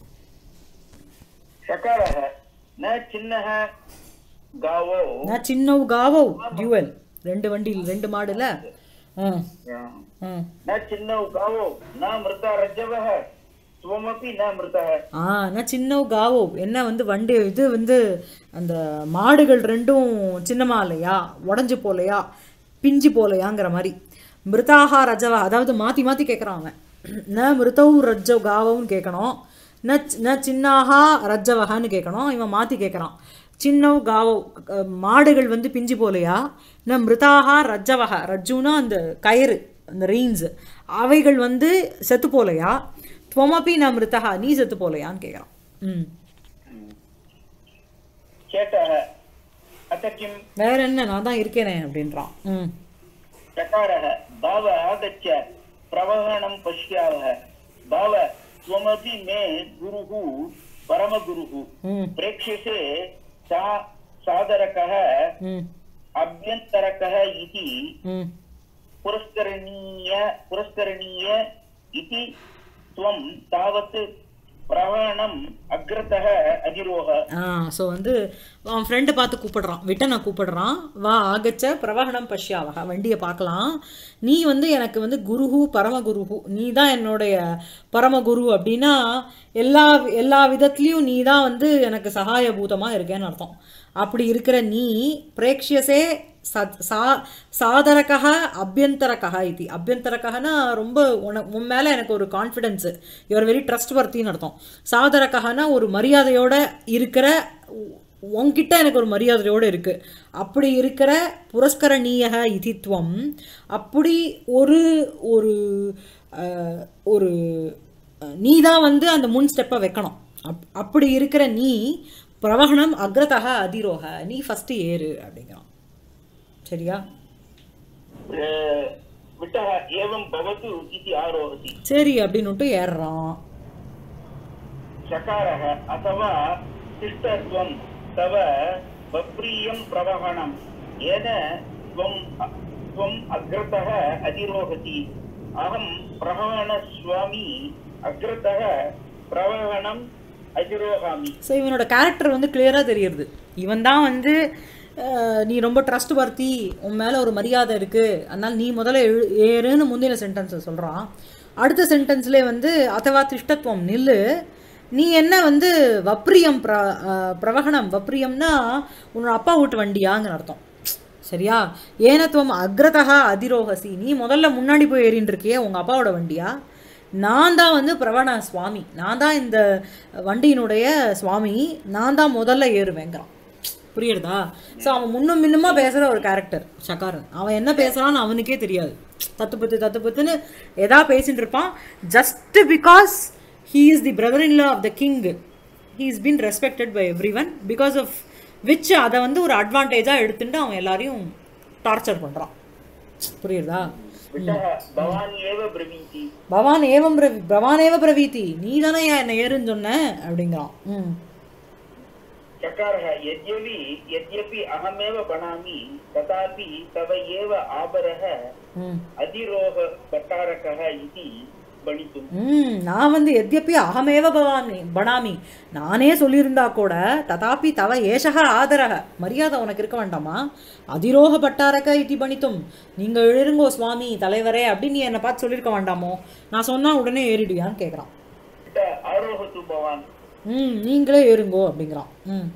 शकारः न चिह्नः गावो நான் சின்னவு காவோ டியூவல் ரெண்டு வண்டி ரெண்டு மாடுல ம் ம் न चिह्नौ गावो न मृता रज्जवः त्वमपि न मृतः ஆ நான் சின்னவு காவோ என்ன வந்து வண்டி இது வந்து அந்த மாடுகள் ரெண்டும் சின்னமா இல்லையா உடஞ்சி போலையா பிஞ்சு போலையாங்கிற மாதிரி மிருதாகா ரஜவா அதாவது மாற்றி மாற்றி கேட்குறான் அவன் ந மிருதவு ரஜ்ஜ காவவும் கேட்கணும் ந சி- ந சின்னாகா ரஜ்ஜவகான்னு கேட்கணும் இவன் மாற்றி கேட்குறான் சின்னவு காவோ அஹ், மாடுகள் வந்து பிஞ்சு போலையா ந மிருதாகா ரஜ்ஜவக ரஜ்ஜுனா அந்த கயிறு அந்த ரீன்ஸ் அவைகள் வந்து செத்து போலையா துவமப்பி நான் மிருத்தகா நீ செத்து போலையான்னு கேட்குறான் ம் चेटः अथ किं வேற என்ன நான் தான் இருக்கேனே அப்படின்றான் ம் चकारः भाव आगच्छ प्रवहणं पश्यावः भाव त्वमपि मे गुरुः परमगुरुः ம் प्रेक्ष्यसे सा सादरकः ம் अभ्यन्तरकः इति ம் पुरस्करणीय पुरस्करणीय इति त्वं तावत् प्रवहणम् अग्रतः अधिरोह ஆ ஸோ வந்து அவன் ஃப்ரெண்டை பார்த்து கூப்பிடுறான் விட்டனை கூப்பிடுறான் வா ஆகச்ச பிரவகணம் பஷ்யாவக வண்டியை பார்க்கலாம் நீ வந்து எனக்கு வந்து குருஹு பரமகுருஹு நீ தான் என்னுடைய பரமகுரு அப்படின்னா எல்லா எல்லா விதத்துலேயும் நீ தான் வந்து எனக்கு சகாயபூதமாக இருக்கேன்னு அர்த்தம் அப்படி இருக்கிற நீ பிரேக்ஷியசே சத் சா சாதரகः அபியந்தரகः இது அபியந்தரகனா ரொம்ப உன உன் மேலே எனக்கு ஒரு கான்ஃபிடென்ஸு யுவர் வெரி ட்ரஸ்ட் வர்த்தின்னு அர்த்தம் சாதரகனா ஒரு மரியாதையோட இருக்கிற உ- உன்கிட்ட எனக்கு ஒரு மரியாதையோடு இருக்குது அப்படி இருக்கிற புரஸ்கரணீயக இதித்வம் அப்படி ஒரு ஒரு அஹ், ஒரு நீ தான் வந்து அந்த முன் ஸ்டெப்பை வைக்கணும் அப் அப்படி இருக்கிற நீ பிரவகணம் அக்ரதக அதிரோக நீ ஃபஸ்ட்டு ஏறு அப்படிங்கிறான் சரியா विटः एवं भवतु इति आरोहति சரி அப்படின்னுட்டு ஏறுறான் चकारः अथवा तिष्ठत्वं तव वप्रियं प्रवहणं येन त्वं त्वम् अग्रतः अधिरोहति अहं प्रवहणस्वामी अग्रतः प्रवहणम् अधिरोहामि ஸோ இவனோட கேரக்டர் வந்து கிளியராக தெரியுது இவன் தான் வந்து அஹ், நீ ரொம்ப ட்ரஸ்ட் வர்த்தி உன் மேலே ஒரு மரியாதை இருக்குது அதனால் நீ முதல்ல எழு ஏறுன்னு முந்தின சென்டென்ஸை சொல்கிறான் அடுத்த சென்டென்ஸ்லேயே வந்து அதவா திஷ்டத்துவம் நில்லு நீ என்ன வந்து வப்ரியம் பிர அஹ், பிரவகணம் வப்ரியம்னா உன்னோட அப்பா வீட்டு வண்டியாங்கிற அர்த்தம் சரியா ஏனத்துவம் அக்ரதா அதிரோகசி நீ முதல்ல முன்னாடி போய் ஏறின்னு இருக்கியே உங்கள் அப்பாவோட வண்டியா நான் தான் வந்து பிரவண சுவாமி நான் தான் இந்த வண்டியினுடைய சுவாமி நான் தான் முதல்ல ஏறுவேங்கிறான் புரியுறதா ஸோ அவன் முன்னும் மின்னுமா பேசுகிற ஒரு கேரக்டர் சகாரன் அவன் என்ன பேசுகிறான்னு அவனுக்கே தெரியாது தத்து பத்து தத்து பத்துன்னு எதா பேசிட்டு இருப்பான் just because he is the brother in law of the king he is been respected by everyone because of which அதை வந்து ஒரு அட்வான்டேஜாக எடுத்துட்டு அவன் எல்லாரையும் டார்ச்சர் பண்ணுறான் புரியுறதா विटः भवान् एव ब्रवीति பவான் ஏவம் பிரவி பவானேவ பிரவீதி நீ தானே என்னை ஏறுன்னு சொன்ன அப்படிங்கிறான் ம் चकारः यद्यपि यद्यपि अहमेव बनामि तथापि तव एव आभरः ம் अधिरोह भट्टारकः इति भणितुम् ம் நான் வந்து எத்யப்பி அகமேவ பவாமி பணாமி நானே சொல்லியிருந்தா கூட ததாபி தவ ஏஷக ஆதரக மரியாதை உனக்கு இருக்க வேண்டாமா அதிரோக பட்டாரக இட்டி பணித்தும் நீங்கள் எழுருங்கோ சுவாமி தலைவரே அப்படின்னு நீ என்னை பார்த்து சொல்லியிருக்க வேண்டாமோ நான் சொன்னா உடனே ஏறிடுவியான்னு கேட்குறான் आरोहतु भवान् ம் நீங்களே ஏறுங்கோ அப்படிங்கிறான் ம்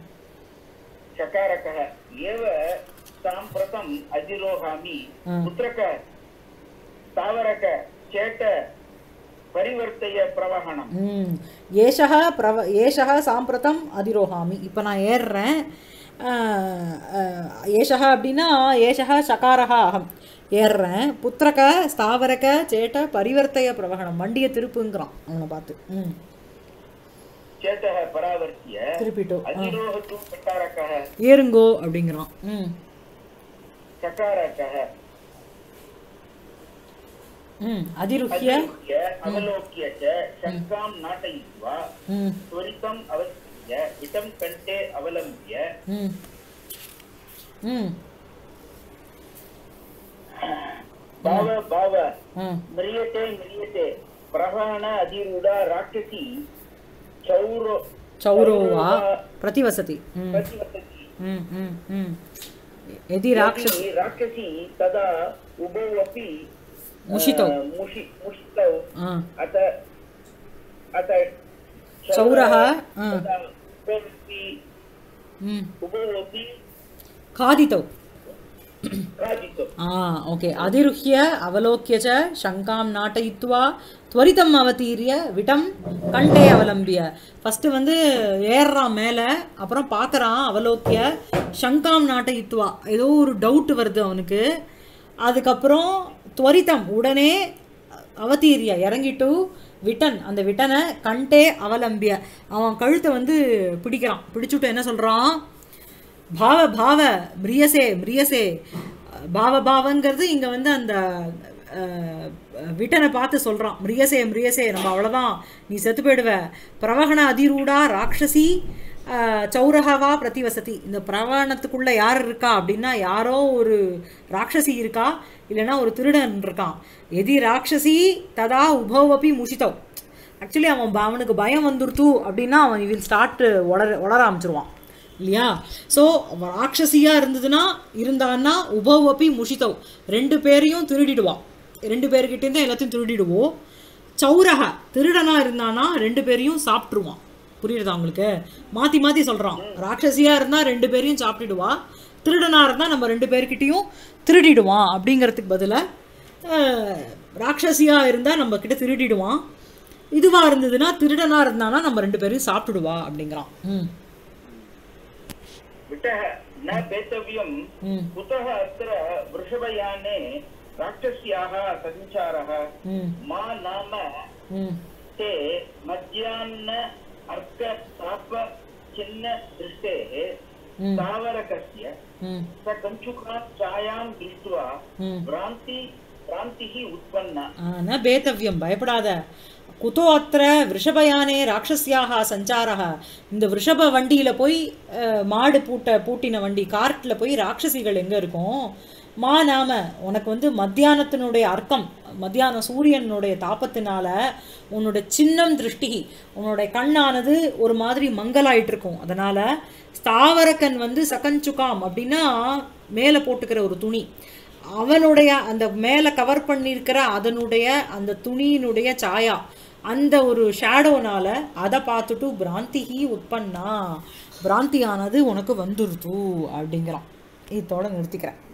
चकारकः एव साम्प्रतम् अधिरोहामि ம். पुत्रक स्थावरक चेट परिवर्तय प्रवहणम् ம் ஏஷக பிரவ ஏஷக சாம்பிரதம் அதிரோகாமி இப்போ நான் ஏறுறேன் அஹ், அஹ், ஏஷக அப்படின்னா ஏஷக சகாரக அகம் ஏறுறேன் புத்திரக ஸ்தாவரக சேட்ட பரிவர்த்தய பிரவகணம் வண்டியை திருப்புங்கிறான் அவனை பார்த்து ம் चेटः परावर्त्य திருப்பிட்டோ ஆ. अधिरोहतु भट्टारकः ஏறுங்கோ அப்படிங்கிறான் ம் चकारकः ம் அதிருஹ்ய अधिरुह्य अवलोक्य च शङ्कां नाटयित्वा ம் त्वरितम् अवस्थित्य इदं कण्ठे अवलम्ब्य ம் ம் भाव भाव ம் म्रियते म्रियते प्रहण अधिरूढा राक्षसी चौरो चौरोवा प्रतिवसति ம் प्रतिवसति ம் ம் ம் यदि राक्षस यदि राक्षसी तदा उभौ अपि मुषितौ अ, मुषि मुषितौ ஆ अत अत चौरः ஆ तदा उभौ अपि ம் उभौ अपि खादितौ खादितौ ஆ ஓகே அதிருஹ்ய அவலோக்கிய ச சங்காம் நாட்டயித்வா துவரிதம் அவதீரிய விடம் கண்டே அவலம்பிய ஃபஸ்ட்டு வந்து ஏறுறான் மேலே அப்புறம் பார்க்குறான் அவலோக்கிய சங்காம் நாட்டயித்வா ஏதோ ஒரு டவுட் வருது அவனுக்கு அதுக்கப்புறம் துவரிதம் உடனே அவதீரிய இறங்கிட்டு விட்டன் அந்த விட்டனை கண்டே அவலம்பிய அவன் கழுத்தை வந்து பிடிக்கிறான் பிடிச்சுட்டு என்ன சொல்கிறான் பாவ பாவ மிரியசே மிரியசே பாவ பாவங்கிறது இங்கே வந்து அந்த அஹ், விட்டனை பார்த்து சொல்கிறான் மிரியசே மிரியசே நம்ம அவ்வளோதான் நீ செத்து போயிடுவ பிரவகண அதிரூடா ராட்சசி அஹ், சௌரகவா பிரதிவசதி இந்த பிரவணத்துக்குள்ளே யார் இருக்கா அப்படின்னா யாரோ ஒரு ராட்சசி இருக்கா இல்லைன்னா ஒரு திருடன் இருக்கான் எதி ராட்சசி ததா உபவபி முஷிதவ் ஆக்சுவலி அவன் ப- அவனுக்கு பயம் வந்துருத்து அப்படின்னா அவன் வில் ஸ்டார்ட் உளர உளர ஆரம்பிச்சிருவான் இல்லையா ஸோ ராட்சசியாக இருந்ததுன்னா இருந்தான்னா உபவப்பி முஷிதவ் ரெண்டு பேரையும் திருடிடுவான் ரெண்டு பேர்கிட்டேருந்து எல்லாத்தையும் திருடிடுவோம் சௌரக திருடனாக இருந்தானா ரெண்டு பேரையும் சாப்பிட்ருவான் புரியுதா உங்களுக்கு மாற்றி மாற்றி சொல்கிறான் ராட்சசியாக இருந்தால் ரெண்டு பேரையும் சாப்பிட்டுடுவா திருடனாக இருந்தால் நம்ம ரெண்டு பேர்கிட்டயும் திருடிடுவான் அப்படிங்கிறதுக்கு பதிலாக ராட்சசியாக இருந்தால் நம்ம கிட்ட திருடிடுவான் இதுவாக இருந்ததுன்னா திருடனாக இருந்தானா நம்ம ரெண்டு பேரையும் சாப்பிட்டுடுவா அப்படிங்கிறான் ம் विटः न भेतव्यं ம் कुतः अत्र वृषभयाने राक्षस्याः सञ्चारः ம் मा नाम ம் ते मध्याह्न अर्कताप चिह्न दृष्टेः ம் स्थावरकस्य ம் स कञ्चुकात् छायां दृष्ट्वा ம் भ्रान्ति भ्रान्तिः उत्पन्ना ஆ, ந பேத்தவ்யம் பயப்படாத குதோ அத்திர விஷபயானே ராட்சஸ்யாக சஞ்சாரக இந்த விஷப வண்டியில் போய் அஹ், மாடு பூட்ட பூட்டின வண்டி கார்ட்டில் போய் ராட்சசிகள் எங்கே இருக்கும் மா நாம உனக்கு வந்து மத்தியானத்தினுடைய அர்க்கம் மத்தியான சூரியனுடைய தாப்பத்தினால உன்னோட சின்னம் திருஷ்டி உன்னோட கண்ணானது ஒரு மாதிரி மங்கலாயிட்டு இருக்கும் அதனால ஸ்தாவரக்கன் வந்து சகஞ்சுகாம் அப்படின்னா மேலே போட்டுக்கிற ஒரு துணி அவனுடைய அந்த மேலே கவர் பண்ணியிருக்கிற அதனுடைய அந்த துணியினுடைய சாயா அந்த ஒரு ஷேடோனால அதை பார்த்துட்டு பிராந்திகி உட்பண்ணா பிராந்தியானது உனக்கு வந்துருது அப்படிங்கிறான் இதோட நிறுத்திக்கிறேன்